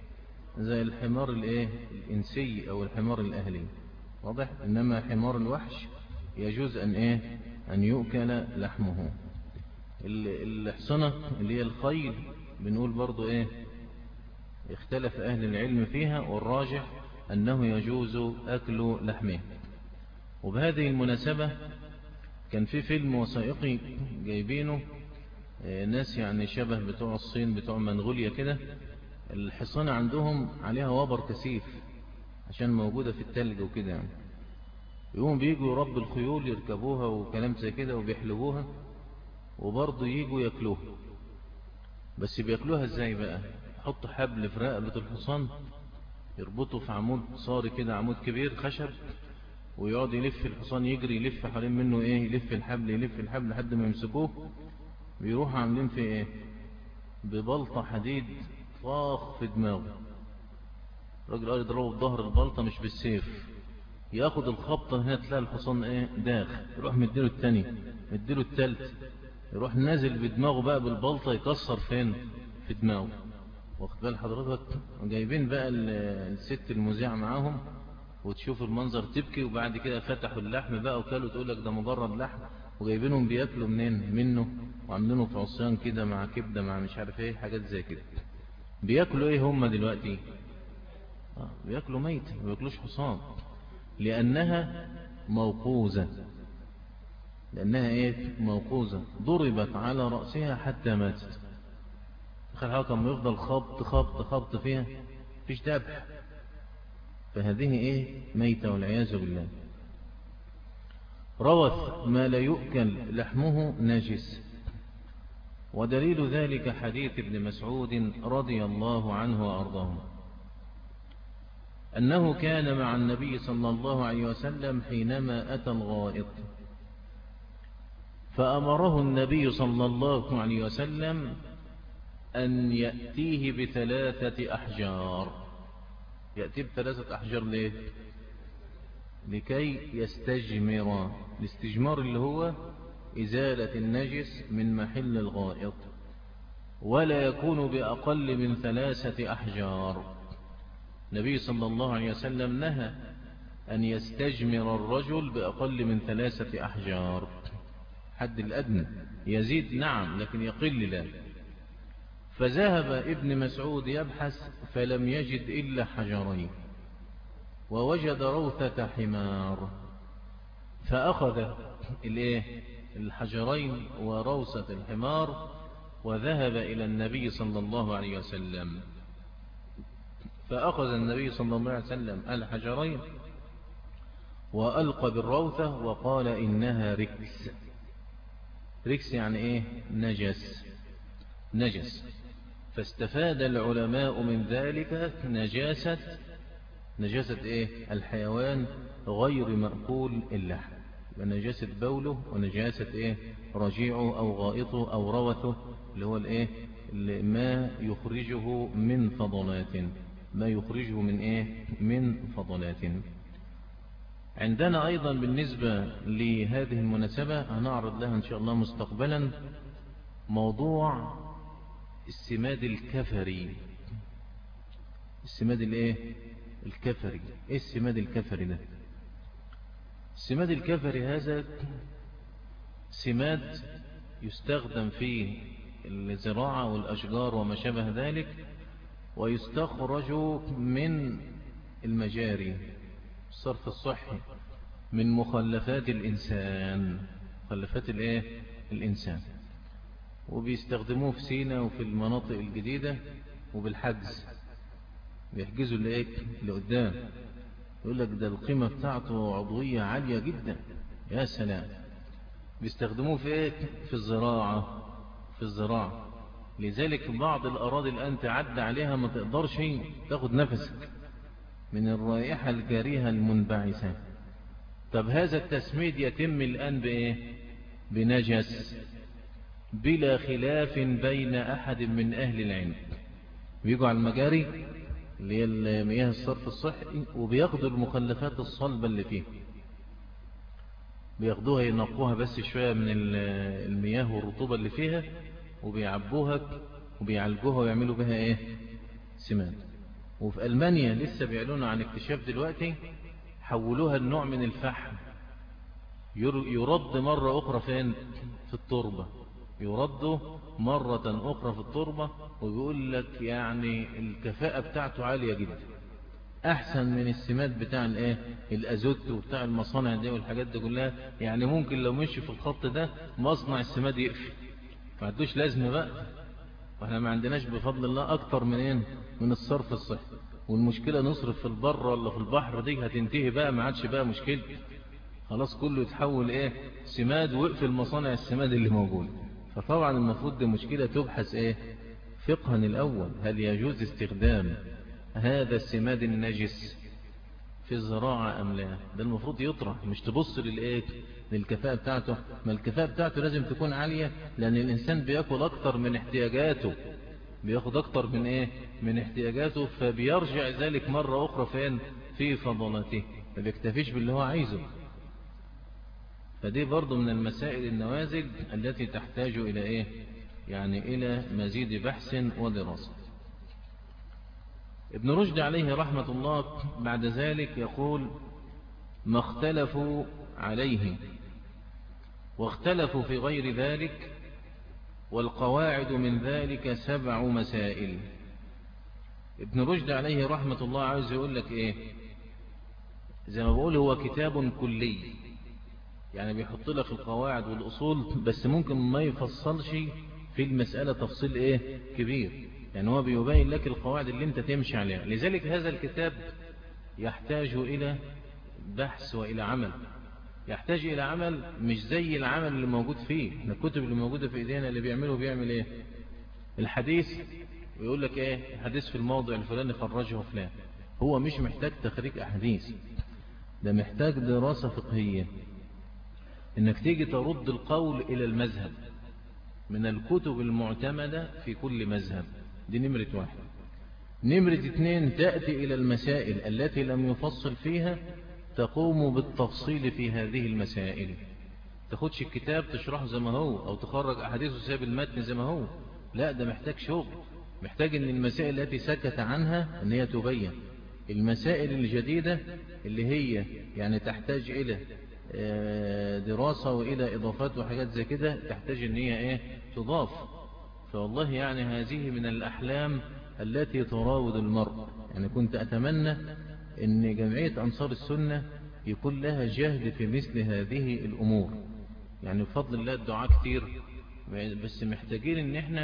زي الحمار الايه الانسي او الحمار الاهلي واضح انما حمار الوحش يجوز ان ايه ان يؤكل لحمه الحصنة اللي هي الخيل بنقول برضو ايه اختلف اهل العلم فيها والراجح انه يجوز اكل لحمه وبهذه المناسبة كان في فيلم وثائقي جايبينه آه، ناس يعني شبه بتوع الصين بتوع منغوليا كده الحصانة عندهم عليها وبر كثيف عشان موجودة في التلج وكده يعني يقوم بيجوا يربوا الخيول يركبوها وكلام زي كده وبيحلبوها وبرضه يجوا ياكلوها بس بياكلوها ازاي بقى يحطوا حبل في رقبة الحصان يربطوا في عمود صاري كده عمود كبير خشب ويقعد يلف الحصان يجري يلف حوالين منه ايه يلف الحبل يلف الحبل لحد ما يمسكوه بيروحوا عاملين في ايه ببلطة حديد طاخ في دماغه الراجل قال يضربه بظهر البلطة مش بالسيف ياخد الخبطة هنا تلاقي الحصان ايه داخ يروح مديله التاني مديله التالت يروح نازل بدماغه بقى بالبلطة يكسر فين في دماغه واخد بال حضرتك جايبين بقى الست المذيعة معاهم وتشوف المنظر تبكي وبعد كده فتحوا اللحم بقى وكلوا تقول لك ده مجرد لحم وجايبينهم بياكلوا منين منه وعاملينه في عصيان كده مع كبدة مع مش عارف ايه حاجات زي كده بياكلوا ايه هم دلوقتي آه بياكلوا ميت ما بياكلوش حصان لأنها موقوزة لأنها ايه موقوزة ضربت على رأسها حتى ماتت خلال حاجة كان يفضل خبط خبط خبط فيها فيش ذبح فهذه ايه ميتة والعياذ بالله روث ما لا يؤكل لحمه نجس ودليل ذلك حديث ابن مسعود رضي الله عنه وأرضاه أنه كان مع النبي صلى الله عليه وسلم حينما أتى الغائط فأمره النبي صلى الله عليه وسلم أن يأتيه بثلاثة أحجار يأتي بثلاثة أحجار ليه لكي يستجمر الاستجمار اللي هو إزالة النجس من محل الغائط ولا يكون بأقل من ثلاثة أحجار النبي صلى الله عليه وسلم نهى أن يستجمر الرجل بأقل من ثلاثة أحجار حد الأدنى يزيد نعم لكن يقل لا فذهب ابن مسعود يبحث فلم يجد إلا حجرين ووجد روثة حمار فأخذ الايه الحجرين وروثة الحمار وذهب إلى النبي صلى الله عليه وسلم فأخذ النبي صلى الله عليه وسلم الحجرين وألقى بالروثة وقال إنها ركس ركس يعني إيه نجس نجس فاستفاد العلماء من ذلك نجاسة نجاسة إيه الحيوان غير مأكول اللحم ونجاسة بوله ونجاسة إيه رجيعه أو غائطه أو روثه اللي هو الإيه اللي ما يخرجه من فضلات ما يخرجه من إيه من فضلات عندنا أيضا بالنسبة لهذه المناسبة هنعرض لها إن شاء الله مستقبلا موضوع السماد الكفري السماد الايه الكفري ايه السماد الكفري ده السماد الكفري هذا سماد يستخدم في الزراعة والأشجار وما شابه ذلك ويستخرج من المجاري الصرف الصحي من مخلفات الإنسان مخلفات الايه الإنسان وبيستخدموه في سينا وفي المناطق الجديدة وبالحجز بيحجزوا اللي ايه اللي قدام يقول لك ده القيمة بتاعته عضوية عالية جدا يا سلام بيستخدموه في ايه في الزراعة في الزراعة لذلك بعض الأراضي الآن تعدى عليها ما تقدرش تاخد نفسك من الرائحة الكريهة المنبعثة طب هذا التسميد يتم الآن بإيه بنجس بلا خلاف بين أحد من أهل العلم بيجوا على المجاري اللي هي مياه الصرف الصحي وبياخدوا المخلفات الصلبة اللي فيها بياخدوها ينقوها بس شوية من المياه والرطوبة اللي فيها وبيعبوها وبيعالجوها ويعملوا بها ايه سمان وفي ألمانيا لسه بيعلنوا عن اكتشاف دلوقتي حولوها النوع من الفحم يرد مرة أخرى فين في التربة يرد مرة أخرى في التربة ويقول لك يعني الكفاءة بتاعته عالية جدا أحسن من السمات بتاع الايه الأزوت وبتاع المصانع دي والحاجات دي كلها يعني ممكن لو مشي في الخط ده مصنع السماد يقفل ما عندوش لازمة بقى واحنا ما عندناش بفضل الله أكتر من ايه من الصرف الصحي والمشكلة نصرف في البر ولا في البحر دي هتنتهي بقى ما عادش بقى مشكلة خلاص كله يتحول ايه سماد وقفل مصانع السماد اللي موجود فطبعا المفروض دي مشكلة تبحث ايه فقها الأول هل يجوز استخدام هذا السماد النجس في الزراعة أم لا ده المفروض يطرح مش تبص للإيه للكفاءة بتاعته ما الكفاءة بتاعته لازم تكون عالية لأن الإنسان بيأكل أكتر من احتياجاته بياخد أكتر من إيه من احتياجاته فبيرجع ذلك مرة أخرى فين في فضلته ما بيكتفيش باللي هو عايزه فدي برضو من المسائل النوازل التي تحتاج إلى إيه يعني إلى مزيد بحث ودراسة ابن رشد عليه رحمة الله بعد ذلك يقول ما اختلفوا عليه واختلفوا في غير ذلك والقواعد من ذلك سبع مسائل ابن رشد عليه رحمة الله عاوز يقول لك ايه زي ما بقول هو كتاب كلي يعني بيحط لك القواعد والأصول بس ممكن ما يفصلش في المسألة تفصيل ايه كبير يعني هو بيبين لك القواعد اللي انت تمشي عليها لذلك هذا الكتاب يحتاج إلى بحث وإلى عمل يحتاج إلى عمل مش زي العمل اللي موجود فيه الكتب اللي موجودة في إيدينا اللي بيعمله بيعمل إيه الحديث ويقول لك إيه حديث في الموضع الفلاني خرجه فلان هو مش محتاج تخريج أحاديث ده محتاج دراسة فقهية انك تيجي ترد القول الى المذهب من الكتب المعتمدة في كل مذهب دي نمرة واحد نمرة اثنين تأتي إلى المسائل التي لم يفصل فيها تقوم بالتفصيل في هذه المسائل تاخدش الكتاب تشرحه زي ما هو أو تخرج أحاديثه ساب المتن زي ما هو لا ده محتاج شغل محتاج ان المسائل التي سكت عنها ان هي تبين المسائل الجديدة اللي هي يعني تحتاج إلى آه، دراسة وإلى إضافات وحاجات زي كده تحتاج ان هي ايه تضاف فوالله يعني هذه من الأحلام التي تراود المرء يعني كنت أتمنى أن جمعية أنصار السنة يكون لها جهد في مثل هذه الأمور يعني بفضل الله الدعاء كتير بس محتاجين ان احنا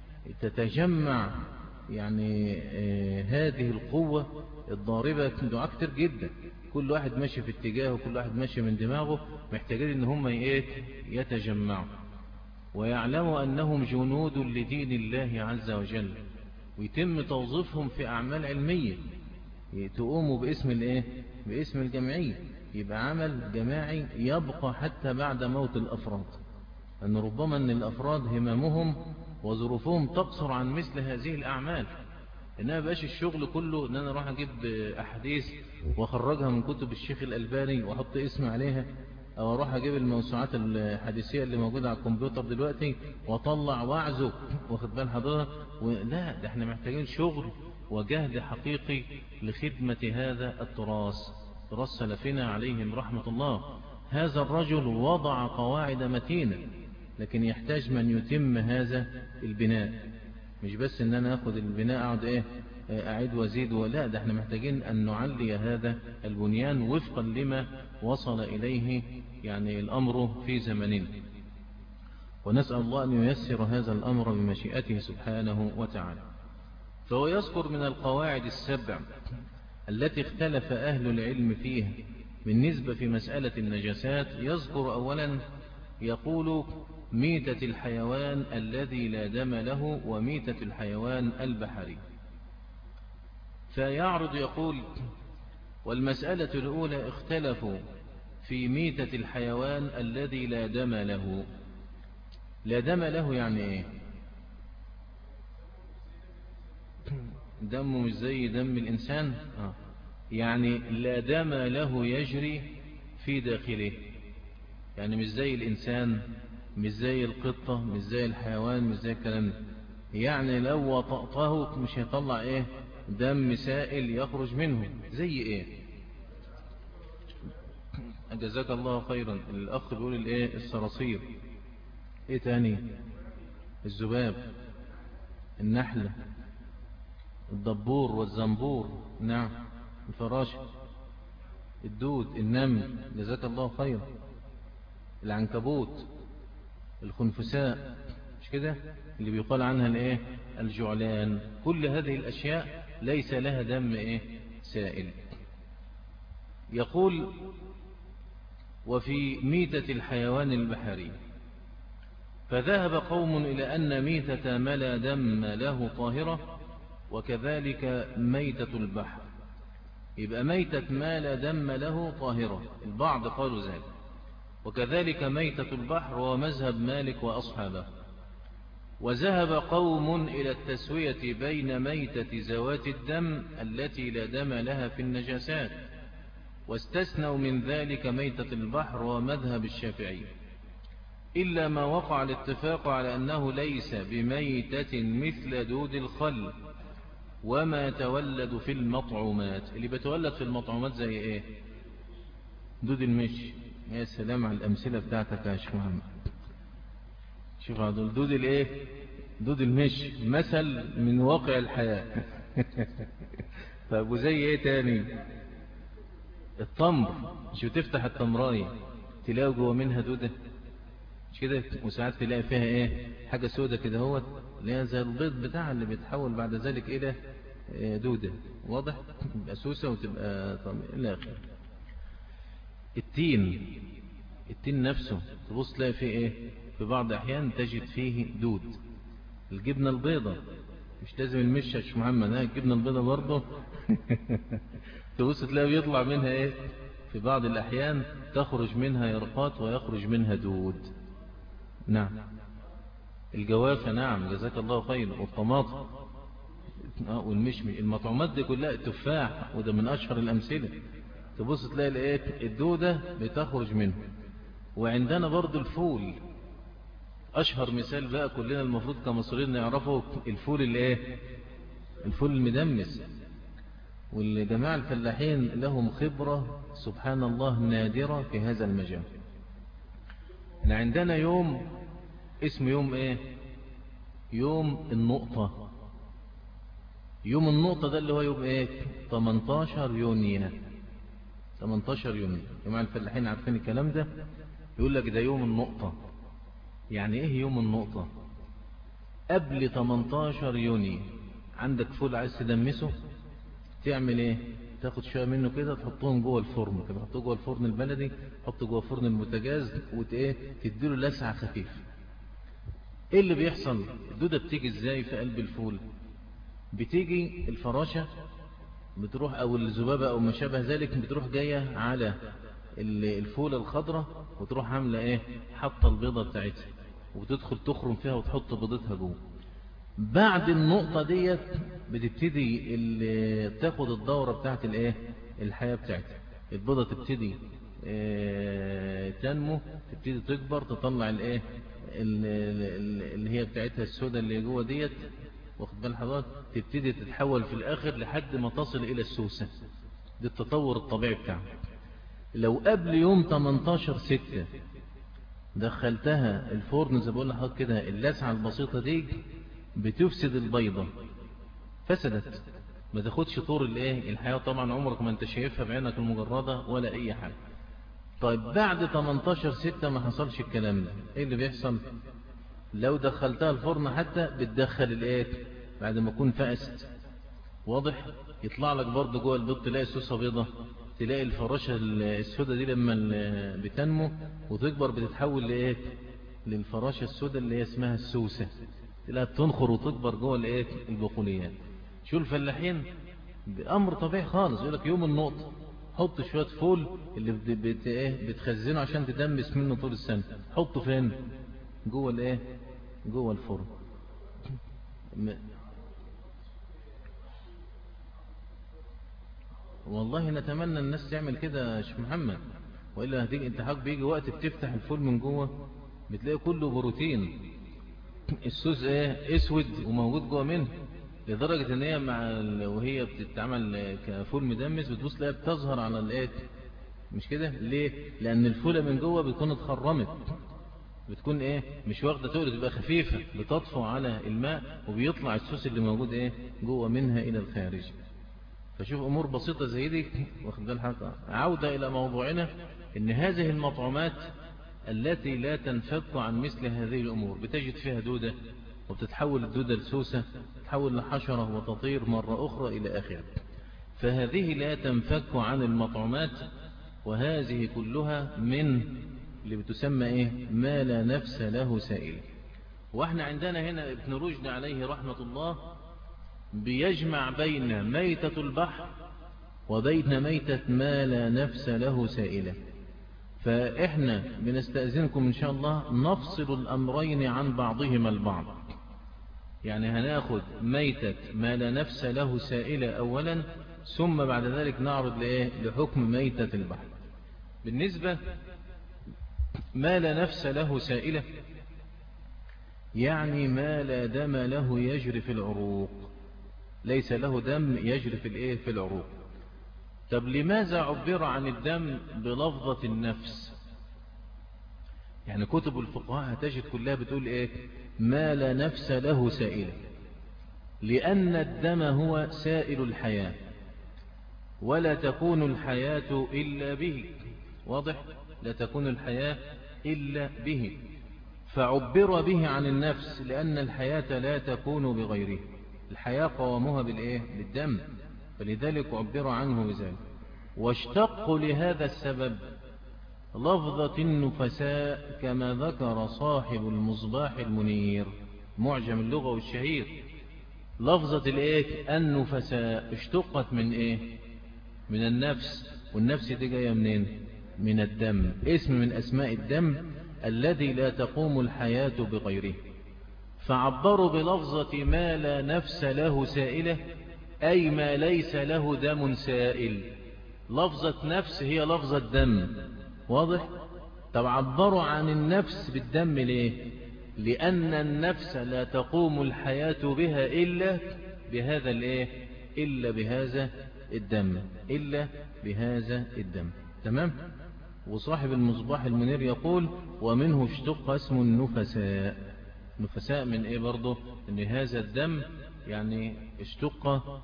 تتجمع يعني آه هذه القوة الضاربة دعاء كتير جدا كل واحد ماشي في اتجاهه كل واحد ماشي من دماغه محتاجين ان هم يتجمعوا ويعلموا أنهم جنود لدين الله عز وجل ويتم توظيفهم في أعمال علمية تقوموا باسم الايه باسم الجمعية يبقى عمل جماعي يبقى حتى بعد موت الأفراد أن ربما أن الأفراد هممهم وظروفهم تقصر عن مثل هذه الأعمال إنها بقاش الشغل كله إن أنا راح أجيب أحاديث وأخرجها من كتب الشيخ الألباني وأحط اسم عليها او اروح اجيب الموسوعات الحديثية اللي موجودة على الكمبيوتر دلوقتي واطلع واعزه واخد بال حضرتك لا ده احنا محتاجين شغل وجهد حقيقي لخدمة هذا التراث تراث سلفنا عليهم رحمة الله هذا الرجل وضع قواعد متينة لكن يحتاج من يتم هذا البناء مش بس ان انا اخد البناء اقعد ايه أعيد وزيد ولا ده احنا محتاجين أن نعلي هذا البنيان وفقا لما وصل إليه يعني الأمر في زمننا ونسأل الله أن ييسر هذا الأمر بمشيئته سبحانه وتعالى فهو يذكر من القواعد السبع التي اختلف أهل العلم فيها بالنسبة في مسألة النجسات يذكر أولا يقول ميتة الحيوان الذي لا دم له وميتة الحيوان البحري فيعرض يقول والمسألة الأولى اختلفوا في ميتة الحيوان الذي لا دم له لا دم له يعني ايه دمه مش زي دم الإنسان آه. يعني لا دم له يجري في داخله يعني مش زي الإنسان مش زي القطة مش زي الحيوان مش زي الكلام يعني لو وطأته مش هيطلع ايه دم سائل يخرج منه زي ايه جزاك الله خيرا الاخ بيقول الايه الصراصير ايه تاني الذباب النحلة الدبور والزنبور نعم الفراشة الدود النمل جزاك الله خيرا العنكبوت الخنفساء مش كده اللي بيقال عنها الايه الجعلان كل هذه الاشياء ليس لها دم ايه سائل يقول وفي ميتة الحيوان البحري فذهب قوم إلى أن ميتة ما لا دم له طاهرة وكذلك ميتة البحر يبقى ميتة ما لا دم له طاهرة البعض قالوا ذلك وكذلك ميتة البحر ومذهب مالك وأصحابه وذهب قوم إلى التسوية بين ميتة زوات الدم التي لا دم لها في النجاسات واستثنوا من ذلك ميتة البحر ومذهب الشافعي إلا ما وقع الاتفاق على أنه ليس بميتة مثل دود الخل وما تولد في المطعومات اللي بتولد في المطعومات زي ايه دود المش يا سلام على الأمثلة بتاعتك يا شيخ محمد شوف هذول دود الايه دود المش مثل من واقع الحياة طب وزي ايه تاني التمر مش بتفتح التمراية تلاقي جوه منها دودة مش كده وساعات تلاقي فيها ايه حاجة سودة كده هو اللي هي زي البيض بتاعها اللي بيتحول بعد ذلك الى دودة واضح تبقى سوسة وتبقى طم... الى اخره التين التين نفسه تبص تلاقي فيه ايه في بعض احيان تجد فيه دود الجبنة البيضة مش لازم المشش محمد ها الجبنة البيضة برضه تبص تلاقي بيطلع منها ايه في بعض الاحيان تخرج منها يرقات ويخرج منها دود نعم الجوافة نعم جزاك الله خير والطماطم والمشمي المطعومات دي كلها التفاح وده من أشهر الأمثلة تبص تلاقي الايه الدودة بتخرج منه وعندنا برضو الفول أشهر مثال بقى كلنا المفروض كمصريين نعرفه الفول اللي ايه الفول المدمس والجماعة الفلاحين لهم خبرة سبحان الله نادرة في هذا المجال احنا عندنا يوم اسم يوم ايه يوم النقطة يوم النقطة ده اللي هو يوم ايه 18 يونيو 18 يونيو جماعة الفلاحين عارفين الكلام ده يقول لك ده يوم النقطة يعني ايه يوم النقطة قبل 18 يونيو عندك فول عايز تدمسه تعمل ايه تاخد شوية منه كده تحطهم جوه الفرن كده تحطه جوه الفرن البلدي تحطه جوه فرن البوتاجاز وت ايه تديله لسعة خفيفة ايه اللي بيحصل الدودة بتيجي ازاي في قلب الفول بتيجي الفراشة بتروح او الذبابة او ما شابه ذلك بتروح جاية على الفول الخضرة وتروح عاملة ايه حاطة البيضة بتاعتها وتدخل تخرم فيها وتحط بيضتها جوه بعد النقطة ديت بتبتدي اللي تاخد الدورة بتاعت الايه الحياة بتاعتها البيضة تبتدي اه تنمو تبتدي تكبر تطلع الايه اللي هي بتاعتها السودة اللي جوه ديت واخد بال حضرتك تبتدي تتحول في الاخر لحد ما تصل الى السوسة ده التطور الطبيعي بتاعها لو قبل يوم 18 ستة دخلتها الفرن زي بقول لحضرتك كده اللسعة البسيطة دي بتفسد البيضة فسدت ما تاخدش طور الايه الحياة طبعا عمرك ما انت شايفها بعينك المجردة ولا اي حاجة طيب بعد 18 ستة ما حصلش الكلام ده ايه اللي بيحصل لو دخلتها الفرن حتى بتدخل الايه بعد ما يكون فأست واضح يطلع لك برضه جوه البيض تلاقي سوسة بيضة تلاقي الفراشة السوداء دي لما بتنمو وتكبر بتتحول لايه للفراشة السوداء اللي هي اسمها السوسة تلاقيها بتنخر وتكبر جوه الايه البقوليات شو الفلاحين بأمر طبيعي خالص يقول لك يوم النقطة حط شوية فول اللي بت... بت... ايه بتخزنه عشان تدمس منه طول السنة حطه فين جوه الايه جوه الفرن م... والله نتمنى الناس تعمل كده يا شيخ محمد وإلا هتيجي انت حق بيجي وقت بتفتح الفول من جوه بتلاقي كله بروتين السوس ايه اسود وموجود جوه منه لدرجة ان هي مع وهي بتتعمل كفول مدمس بتبص لها بتظهر على الايه مش كده ليه لان الفولة من جوه بتكون اتخرمت بتكون ايه مش واخدة تقل تبقى خفيفة بتطفو على الماء وبيطلع السوس اللي موجود ايه جوه منها الى الخارج فشوف امور بسيطة زي دي واخد بالحق عودة الى موضوعنا ان هذه المطعومات التي لا تنفك عن مثل هذه الامور بتجد فيها دودة وبتتحول الدودة لسوسة تتحول لحشرة وتطير مرة اخرى الى اخره فهذه لا تنفك عن المطعومات وهذه كلها من اللي بتسمى ايه ما لا نفس له سائل واحنا عندنا هنا ابن رشد عليه رحمة الله بيجمع بين ميتة البحر وبين ميتة ما لا نفس له سائلة فإحنا بنستأذنكم إن شاء الله نفصل الأمرين عن بعضهما البعض يعني هناخد ميتة ما لا نفس له سائلة أولا ثم بعد ذلك نعرض لإيه لحكم ميتة البحر بالنسبة ما لا نفس له سائلة يعني ما لا دم له يجري في العروق ليس له دم يجري في الايه في العروق طب لماذا عبر عن الدم بلفظة النفس يعني كتب الفقهاء هتجد كلها بتقول ايه ما لا نفس له سائلة لأن الدم هو سائل الحياة ولا تكون الحياة إلا به واضح لا تكون الحياة إلا به فعبر به عن النفس لأن الحياة لا تكون بغيره الحياة قوامها بالإيه؟ بالدم فلذلك عبر عنه بذلك واشتق لهذا السبب لفظة النفساء كما ذكر صاحب المصباح المنير معجم اللغة والشهير لفظة الايه النفساء اشتقت من ايه من النفس والنفس دي جاية منين من الدم اسم من اسماء الدم الذي لا تقوم الحياة بغيره فعبروا بلفظة ما لا نفس له سائلة أي ما ليس له دم سائل لفظة نفس هي لفظة دم واضح طب عبروا عن النفس بالدم ليه لأن النفس لا تقوم الحياة بها إلا بهذا الايه إلا بهذا الدم إلا بهذا الدم تمام وصاحب المصباح المنير يقول ومنه اشتق اسم النفساء نفساء من ايه برضه ان هذا الدم يعني اشتق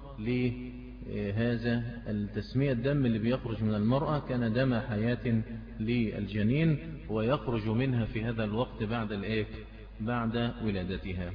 لهذا التسمية الدم اللي بيخرج من المرأة كان دم حياة للجنين ويخرج منها في هذا الوقت بعد الايه بعد ولادتها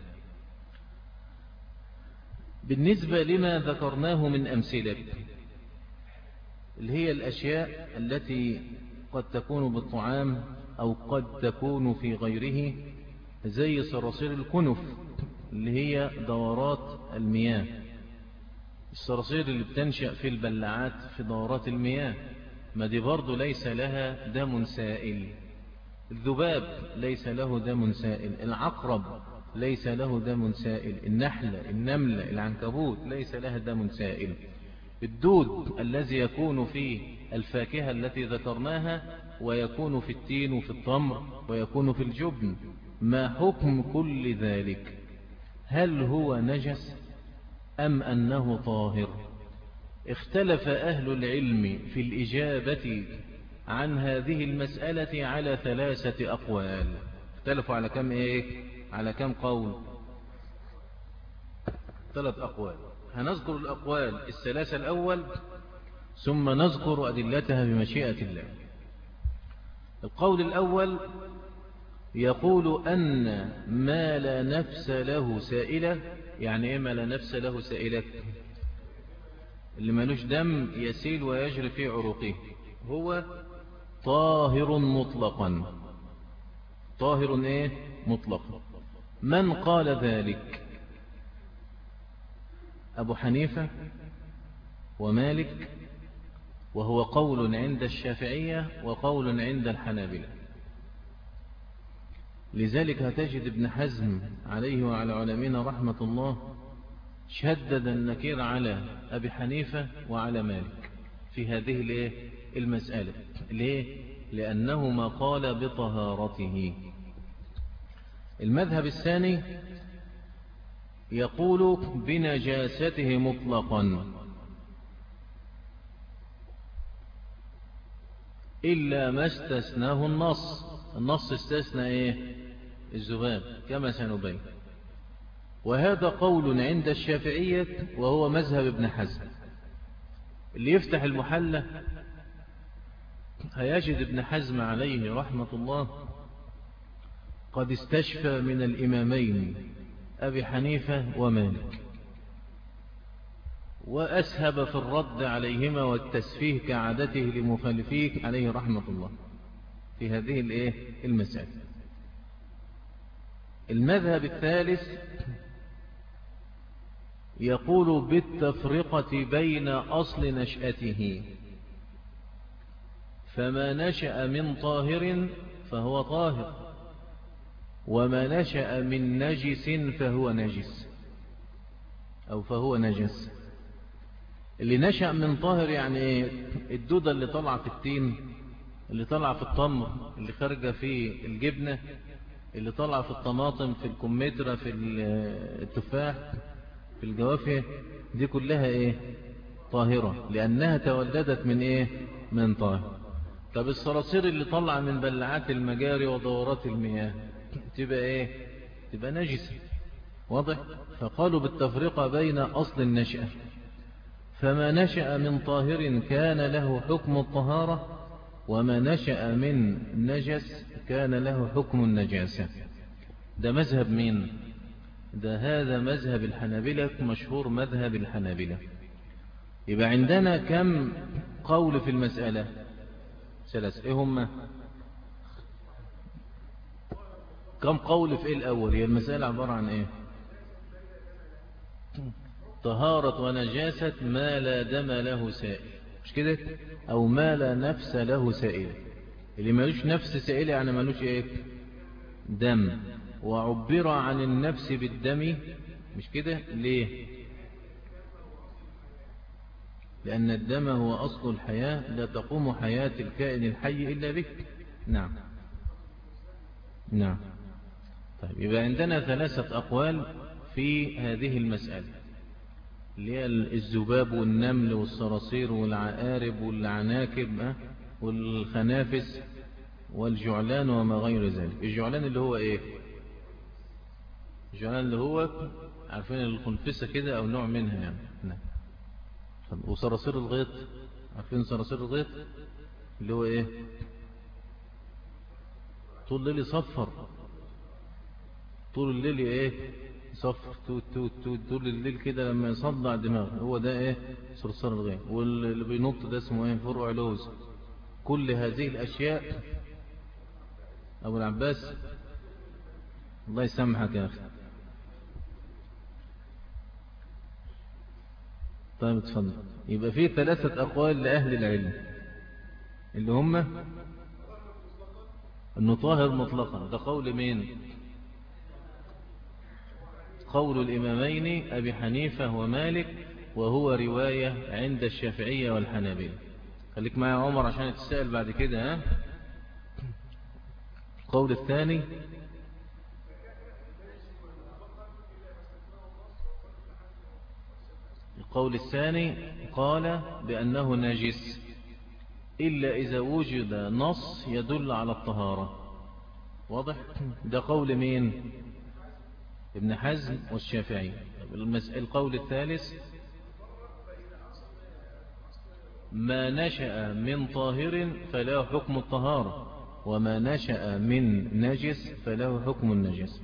بالنسبة لما ذكرناه من أمثلة اللي هي الأشياء التي قد تكون بالطعام أو قد تكون في غيره زي صراصير الكنف اللي هي دورات المياه الصراصير اللي بتنشأ في البلعات في دورات المياه ما دي برضو ليس لها دم سائل الذباب ليس له دم سائل العقرب ليس له دم سائل النحلة النملة العنكبوت ليس لها دم سائل الدود الذي يكون في الفاكهة التي ذكرناها ويكون في التين وفي التمر ويكون في الجبن ما حكم كل ذلك هل هو نجس أم أنه طاهر اختلف أهل العلم في الإجابة عن هذه المسألة على ثلاثة أقوال اختلفوا على كم إيه على كم قول ثلاث أقوال هنذكر الأقوال الثلاثة الأول ثم نذكر أدلتها بمشيئة الله القول الأول يقول أن ما لا نفس له سائلة يعني إيه ما لا نفس له سائلة اللي ملوش دم يسيل ويجري في عروقه هو طاهر مطلقا طاهر ايه مطلقا من قال ذلك أبو حنيفة ومالك وهو قول عند الشافعية وقول عند الحنابلة لذلك هتجد ابن حزم عليه وعلى علمين رحمة الله شدد النكير على أبي حنيفة وعلى مالك في هذه المسألة ليه؟ لأنهما قال بطهارته المذهب الثاني يقول بنجاسته مطلقا إلا ما استثناه النص النص استثنى إيه الذباب كما سنبين وهذا قول عند الشافعية وهو مذهب ابن حزم اللي يفتح المحلة هيجد ابن حزم عليه رحمة الله قد استشفى من الإمامين أبي حنيفة ومالك وأسهب في الرد عليهما والتسفيه كعادته لمخالفيه عليه رحمة الله في هذه المسألة المذهب الثالث يقول بالتفرقة بين أصل نشأته فما نشأ من طاهر فهو طاهر وما نشأ من نجس فهو نجس أو فهو نجس اللي نشأ من طاهر يعني ايه الدودة اللي طلع في التين اللي طلع في التمر اللي خارجة في الجبنة اللي طلع في الطماطم في الكمثرى في التفاح في الجوافة دي كلها ايه طاهرة لأنها تولدت من ايه من طاهر طب الصراصير اللي طلع من بلعات المجاري ودورات المياه تبقى ايه تبقى نجسة واضح فقالوا بالتفرقة بين أصل النشأة فما نشأ من طاهر كان له حكم الطهارة وما نشأ من نجس كان له حكم النجاسة ده مذهب مين ده هذا مذهب الحنابلة مشهور مذهب الحنابلة يبقى عندنا كم قول في المسألة ثلاث ايه هم كم قول في ايه الاول هي المسألة عبارة عن ايه طهارة ونجاسة ما لا دم له سائل مش كده او ما لا نفس له سائل اللي ملوش نفس سائل يعني ملوش ايه دم وعبر عن النفس بالدم مش كده ليه لأن الدم هو أصل الحياة لا تقوم حياة الكائن الحي إلا بك نعم نعم طيب يبقى عندنا ثلاثة أقوال في هذه المسألة اللي هي الذباب والنمل والصراصير والعقارب والعناكب والخنافس والجعلان وما غير ذلك الجعلان اللي هو ايه الجعلان اللي هو عارفين الخنفسة كده او نوع منها يعني نعم وصراصير الغيط عارفين صراصير الغيط اللي هو ايه طول الليل يصفر طول الليل ايه يصفر توت توت توت طول الليل كده لما يصدع دماغ هو ده ايه صرصار الغيط واللي بينط ده اسمه ايه فرع لوز كل هذه الاشياء ابو العباس الله يسامحك يا اخي طيب اتفضل يبقى في ثلاثة أقوال لأهل العلم اللي هم أنه طاهر مطلقا ده قول مين قول الإمامين أبي حنيفة ومالك وهو رواية عند الشافعية والحنابلة خليك معي عمر عشان تسأل بعد كده ها القول الثاني القول الثاني قال بأنه نجس إلا إذا وجد نص يدل على الطهارة واضح ده قول مين ابن حزم والشافعي القول الثالث ما نشأ من طاهر فلا حكم الطهارة وما نشأ من نجس فله حكم النجس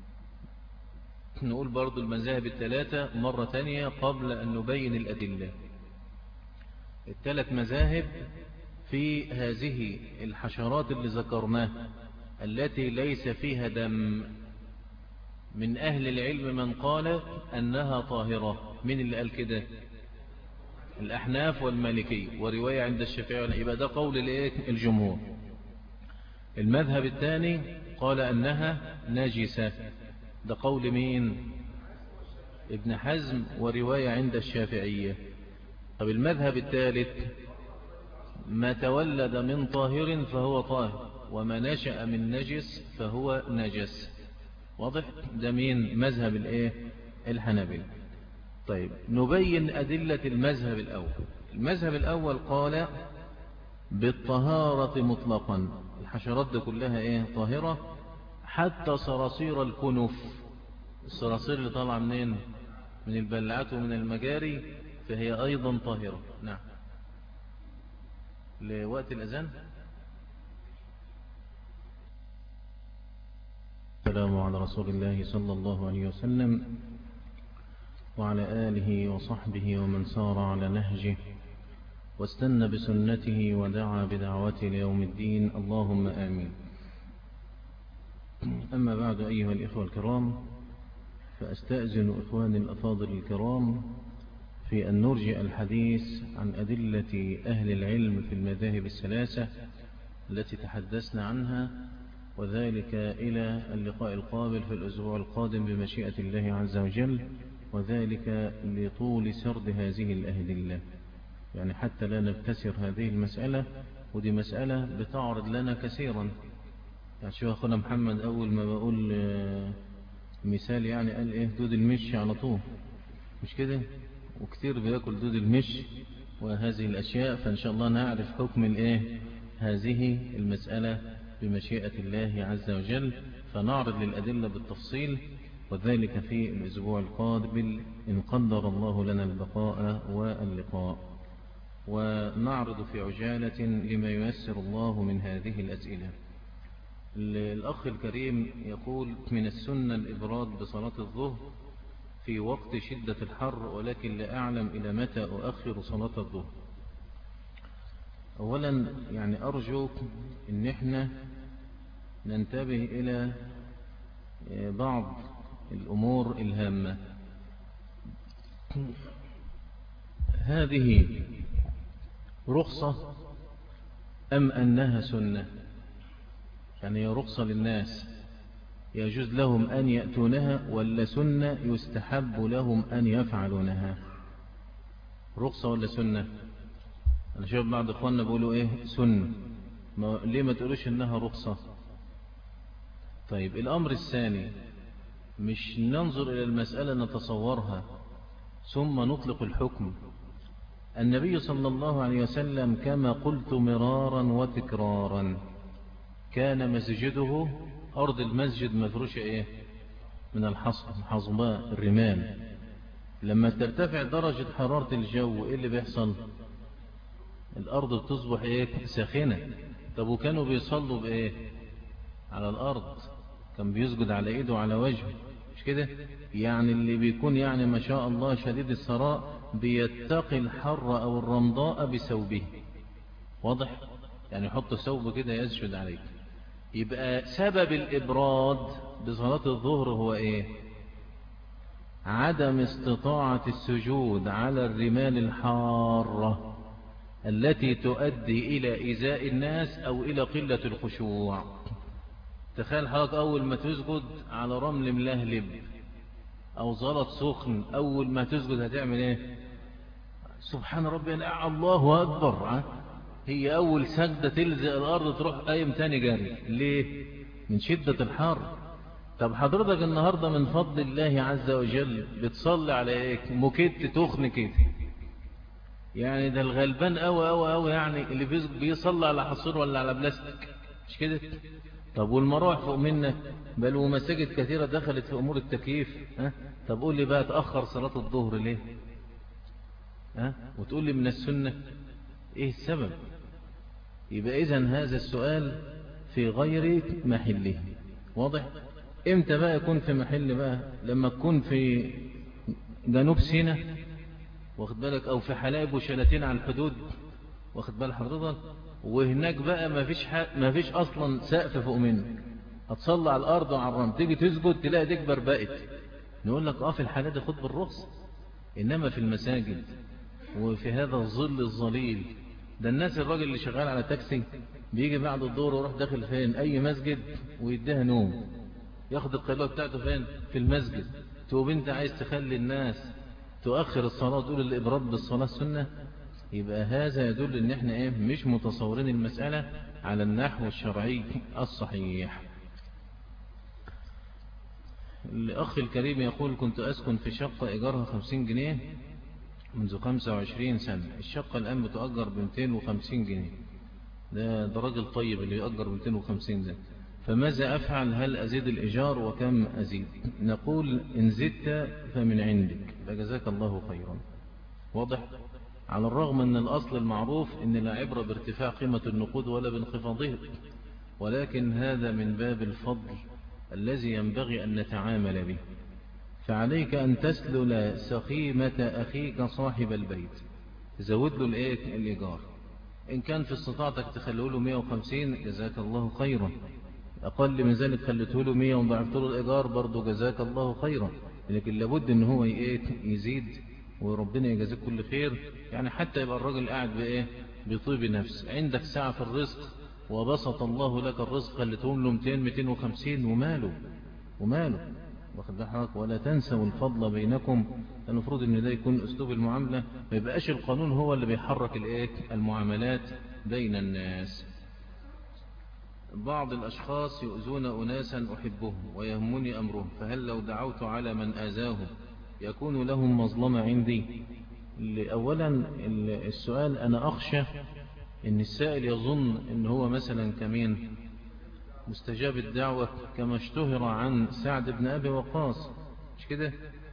نقول برضو المذاهب الثلاثة مرة تانية قبل أن نبين الأدلة الثلاث مذاهب في هذه الحشرات اللي ذكرناها التي ليس فيها دم من أهل العلم من قال أنها طاهرة من اللي قال كده الأحناف والمالكي ورواية عند الشافعي يبقى ده قول الجمهور المذهب الثاني قال أنها نجسة ده قول مين ابن حزم ورواية عند الشافعية طب المذهب الثالث ما تولد من طاهر فهو طاهر وما نشأ من نجس فهو نجس واضح ده مين مذهب الايه الحنابلة طيب نبين أدلة المذهب الأول المذهب الأول قال بالطهارة مطلقا الحشرات دي كلها ايه طاهرة حتى صراصير الكنف الصراصير اللي طالعة منين من البلعات ومن المجاري فهي أيضا طاهرة نعم لوقت الأذان السلام على رسول الله صلى الله عليه وسلم وعلى آله وصحبه ومن سار على نهجه واستنى بسنته ودعا بدعوته ليوم الدين اللهم آمين أما بعد أيها الإخوة الكرام فأستأذن إخواني الأفاضل الكرام في أن نرجع الحديث عن أدلة أهل العلم في المذاهب الثلاثة التي تحدثنا عنها وذلك إلى اللقاء القابل في الأسبوع القادم بمشيئة الله عز وجل وذلك لطول سرد هذه الأهدلة يعني حتى لا نبتسر هذه المسألة ودي مسألة بتعرض لنا كثيرا يعني شو أخونا محمد أول ما بقول مثال يعني قال إيه دود المش على طول مش كده وكثير بيأكل دود المش وهذه الأشياء فإن شاء الله نعرف حكم الإيه هذه المسألة بمشيئة الله عز وجل فنعرض للأدلة بالتفصيل وذلك في الأسبوع القادم إن قدر الله لنا البقاء واللقاء ونعرض في عجالة لما ييسر الله من هذه الأسئلة الأخ الكريم يقول من السنة الإبراد بصلاة الظهر في وقت شدة الحر ولكن لا أعلم إلى متى أؤخر صلاة الظهر أولا يعني أرجو أن احنا ننتبه إلى بعض الأمور الهامة هذه رخصة أم أنها سنة يعني هي رخصة للناس يجوز لهم أن يأتونها ولا سنة يستحب لهم أن يفعلونها رخصة ولا سنة أنا شايف بعض إخواننا بيقولوا إيه سنة ما ليه ما تقولوش إنها رخصة طيب الأمر الثاني مش ننظر إلى المسألة نتصورها ثم نطلق الحكم النبي صلى الله عليه وسلم كما قلت مرارا وتكرارا كان مسجده أرض المسجد مفروشة إيه من الحصباء الرمال لما ترتفع درجة حرارة الجو إيه اللي بيحصل الأرض بتصبح إيه ساخنة طب وكانوا بيصلوا بإيه على الأرض كان بيسجد على إيده وعلى وجهه مش كده يعني اللي بيكون يعني ما شاء الله شديد الثراء بيتقي الحر أو الرمضاء بثوبه واضح يعني يحط ثوبه كده يسجد عليه يبقى سبب الإبراد بصلاة الظهر هو إيه عدم استطاعة السجود على الرمال الحارة التي تؤدي إلى إزاء الناس أو إلى قلة الخشوع تخيل حضرتك أول ما تسجد على رمل ملهلب أو زلط سخن أول ما تسجد هتعمل إيه سبحان ربي الله أكبر هي أول سجدة تلزق الأرض تروح قايم تاني جاري ليه من شدة الحر طب حضرتك النهاردة من فضل الله عز وجل بتصلي على ايه مكت تخن كده يعني ده الغلبان قوي قوي قوي يعني اللي بيصلي على حصير ولا على بلاستيك مش كده طب والمراوح فوق منك بل ومساجد كثيرة دخلت في أمور التكييف ها طب قول لي بقى تأخر صلاة الظهر ليه ها وتقول لي من السنة ايه السبب يبقى إذن هذا السؤال في غير محله واضح امتى بقى يكون في محل بقى لما تكون في جنوب سيناء واخد بالك او في حلايب وشلاتين على الحدود واخد بال حضرتك وهناك بقى ما فيش ما فيش اصلا سقف فوق منك هتصلي على الارض وعلى الرمل تيجي تسجد تلاقي ديك بربقت نقول لك اه في الحالات دي خد بالرخص انما في المساجد وفي هذا الظل الظليل ده الناس الراجل اللي شغال على تاكسي بيجي بعد الدور ويروح داخل فين اي مسجد ويديها نوم ياخد القيلوه بتاعته فين في المسجد تقوم انت عايز تخلي الناس تؤخر الصلاة تقول الإبراد بالصلاة سنة يبقى هذا يدل ان احنا ايه مش متصورين المسألة على النحو الشرعي الصحيح الأخ الكريم يقول كنت أسكن في شقة إيجارها 50 جنيه منذ 25 سنة الشقة الآن بتؤجر ب 250 جنيه ده, ده راجل طيب اللي يؤجر ب 250 ده فماذا أفعل هل أزيد الإيجار وكم أزيد نقول إن زدت فمن عندك فجزاك الله خيرا واضح على الرغم أن الأصل المعروف أن لا عبرة بارتفاع قيمة النقود ولا بانخفاضها ولكن هذا من باب الفضل الذي ينبغي أن نتعامل به فعليك أن تسلل سخيمة أخيك صاحب البيت زود له الإيه الإيجار إن كان في استطاعتك تخليه له 150 جزاك الله خيرا أقل من ذلك خلته له 100 وضعفت له الإيجار برضه جزاك الله خيرا لكن لابد أن هو يزيد وربنا يجازيك كل خير يعني حتى يبقى الراجل قاعد بإيه بطيب نفس عندك ساعة في الرزق وبسط الله لك الرزق خلتهم له 200 250 وماله وماله واخد بالك ولا تنسوا الفضل بينكم المفروض ان ده يكون اسلوب المعاملة ما يبقاش القانون هو اللي بيحرك الايه المعاملات بين الناس بعض الاشخاص يؤذون اناسا احبهم ويهمني امرهم فهل لو دعوت على من اذاهم يكون لهم مظلمة عندي اولا السؤال انا اخشى ان السائل يظن ان هو مثلا كمين مستجاب الدعوة كما اشتهر عن سعد بن أبي وقاص مش كده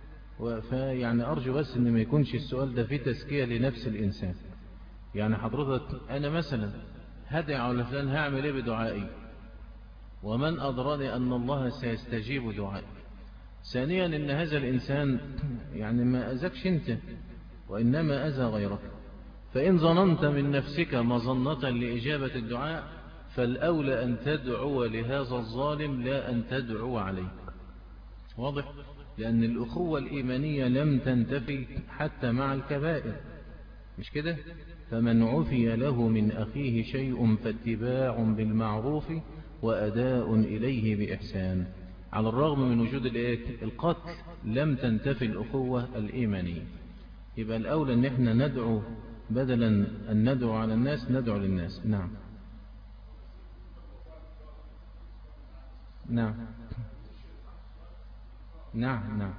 فيعني أرجو بس أن ما يكونش السؤال ده فيه تزكية لنفس الإنسان يعني حضرتك أنا مثلا هدع على فلان هعمل إيه بدعائي ومن أدراني أن الله سيستجيب دعائي ثانيا أن هذا الإنسان يعني ما أذكش أنت وإنما أذى غيرك فإن ظننت من نفسك مظنة لإجابة الدعاء فالأولى أن تدعو لهذا الظالم لا أن تدعو عليه واضح لأن الأخوة الإيمانية لم تنتفي حتى مع الكبائر مش كده فمن عفي له من أخيه شيء فاتباع بالمعروف وأداء إليه بإحسان على الرغم من وجود القتل لم تنتفي الأخوة الإيمانية يبقى الأولى أن احنا ندعو بدلا أن ندعو على الناس ندعو للناس نعم نعم نعم نعم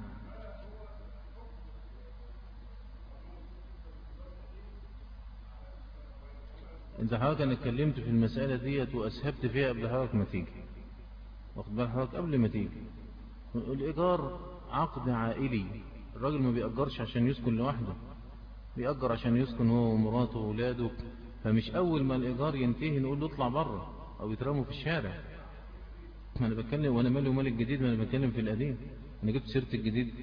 انت حضرتك انا اتكلمت في المسألة ديت واسهبت فيها قبل حضرتك ما تيجي واخد بال حضرتك قبل ما تيجي الايجار عقد عائلي الراجل ما بيأجرش عشان يسكن لوحده بيأجر عشان يسكن هو ومراته وولاده فمش اول ما الايجار ينتهي نقول له اطلع بره او يترموا في الشارع ما انا بتكلم وانا مالي ومال الجديد ما انا بتكلم في القديم انا جبت سيرة الجديد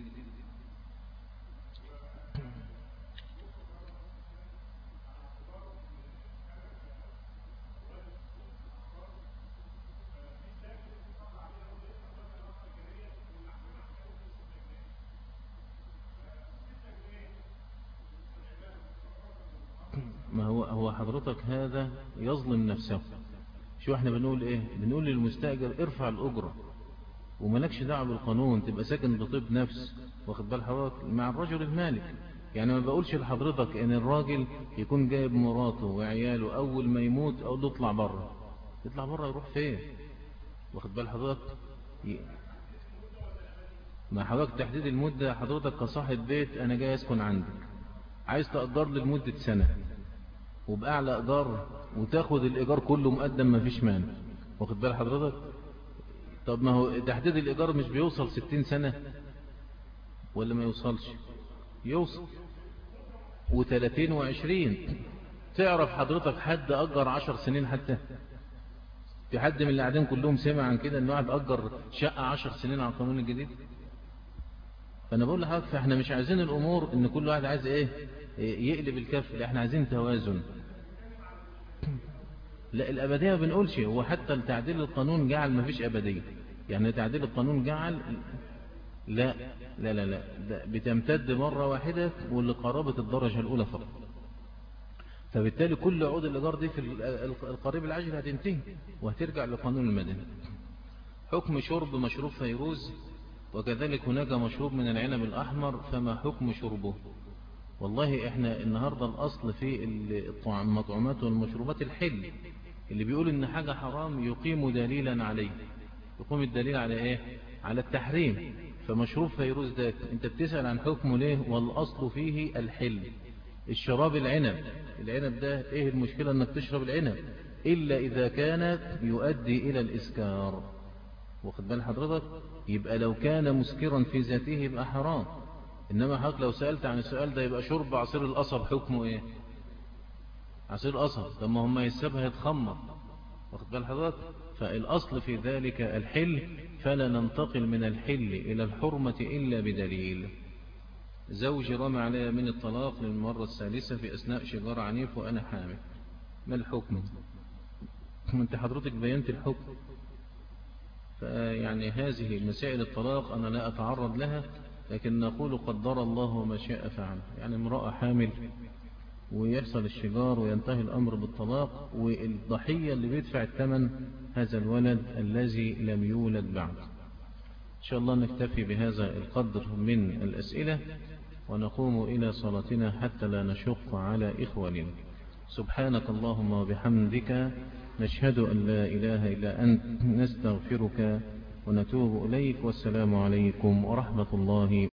ما هو هو حضرتك هذا يظلم نفسه شو احنا بنقول ايه بنقول للمستأجر ارفع الأجرة وملكش دعوه بالقانون تبقى ساكن بطيب نفس واخد بال حضرتك مع الرجل المالك يعني ما بقولش لحضرتك ان الراجل يكون جايب مراته وعياله اول ما يموت اقول له اطلع بره يطلع بره يروح فين واخد بال حضرتك ما حضرتك تحديد المدة حضرتك كصاحب بيت انا جاي اسكن عندك عايز تقدر لي لمدة سنة وبأعلى ايجار وتاخد الايجار كله مقدم ما فيش مانع واخد بال حضرتك طب ما هو تحديد الايجار مش بيوصل ستين سنة ولا ما يوصلش يوصل وثلاثين وعشرين تعرف حضرتك حد أجر عشر سنين حتى في حد من اللي قاعدين كلهم سمع عن كده انه واحد أجر شقة عشر سنين على القانون الجديد فأنا بقول لحضرتك فاحنا مش عايزين الأمور ان كل واحد عايز ايه يقلب الكف لا احنا عايزين توازن لا الأبدية ما بنقولش هو حتى التعديل القانون جعل ما فيش أبدية يعني تعديل القانون جعل لا لا لا لا ده بتمتد مرة واحدة ولقرابة الدرجة الأولى فقط فبالتالي كل عقود الإيجار دي في القريب العاجل هتنتهي وهترجع لقانون المدني حكم شرب مشروب فيروز وكذلك هناك مشروب من العنب الأحمر فما حكم شربه والله احنا النهاردة الأصل في المطعومات والمشروبات الحل اللي بيقول ان حاجة حرام يقيم دليلا عليه يقوم الدليل على ايه على التحريم فمشروب فيروز ده انت بتسأل عن حكمه ليه والأصل فيه الحل الشراب العنب العنب ده ايه المشكلة انك تشرب العنب إلا إذا كان يؤدي إلى الإسكار واخد بال حضرتك يبقى لو كان مسكرا في ذاته يبقى حرام إنما حضرتك لو سألت عن السؤال ده يبقى شرب عصير القصب حكمه إيه عصير القصب لما هم يسبها يتخمر واخد بال حضرتك فالأصل في ذلك الحل فلا ننتقل من الحل إلى الحرمة إلا بدليل زوجي رمى علي من الطلاق للمرة الثالثة في أثناء شجار عنيف وأنا حامل ما الحكم انت حضرتك بينت الحكم فيعني هذه مسائل الطلاق أنا لا أتعرض لها لكن نقول قدر الله ما شاء فعل يعني امرأة حامل ويحصل الشجار وينتهي الأمر بالطلاق والضحية اللي بيدفع الثمن هذا الولد الذي لم يولد بعد إن شاء الله نكتفي بهذا القدر من الأسئلة ونقوم إلى صلاتنا حتى لا نشق على إخواننا سبحانك اللهم وبحمدك نشهد أن لا إله إلا أنت نستغفرك ونتوب إليك والسلام عليكم ورحمة الله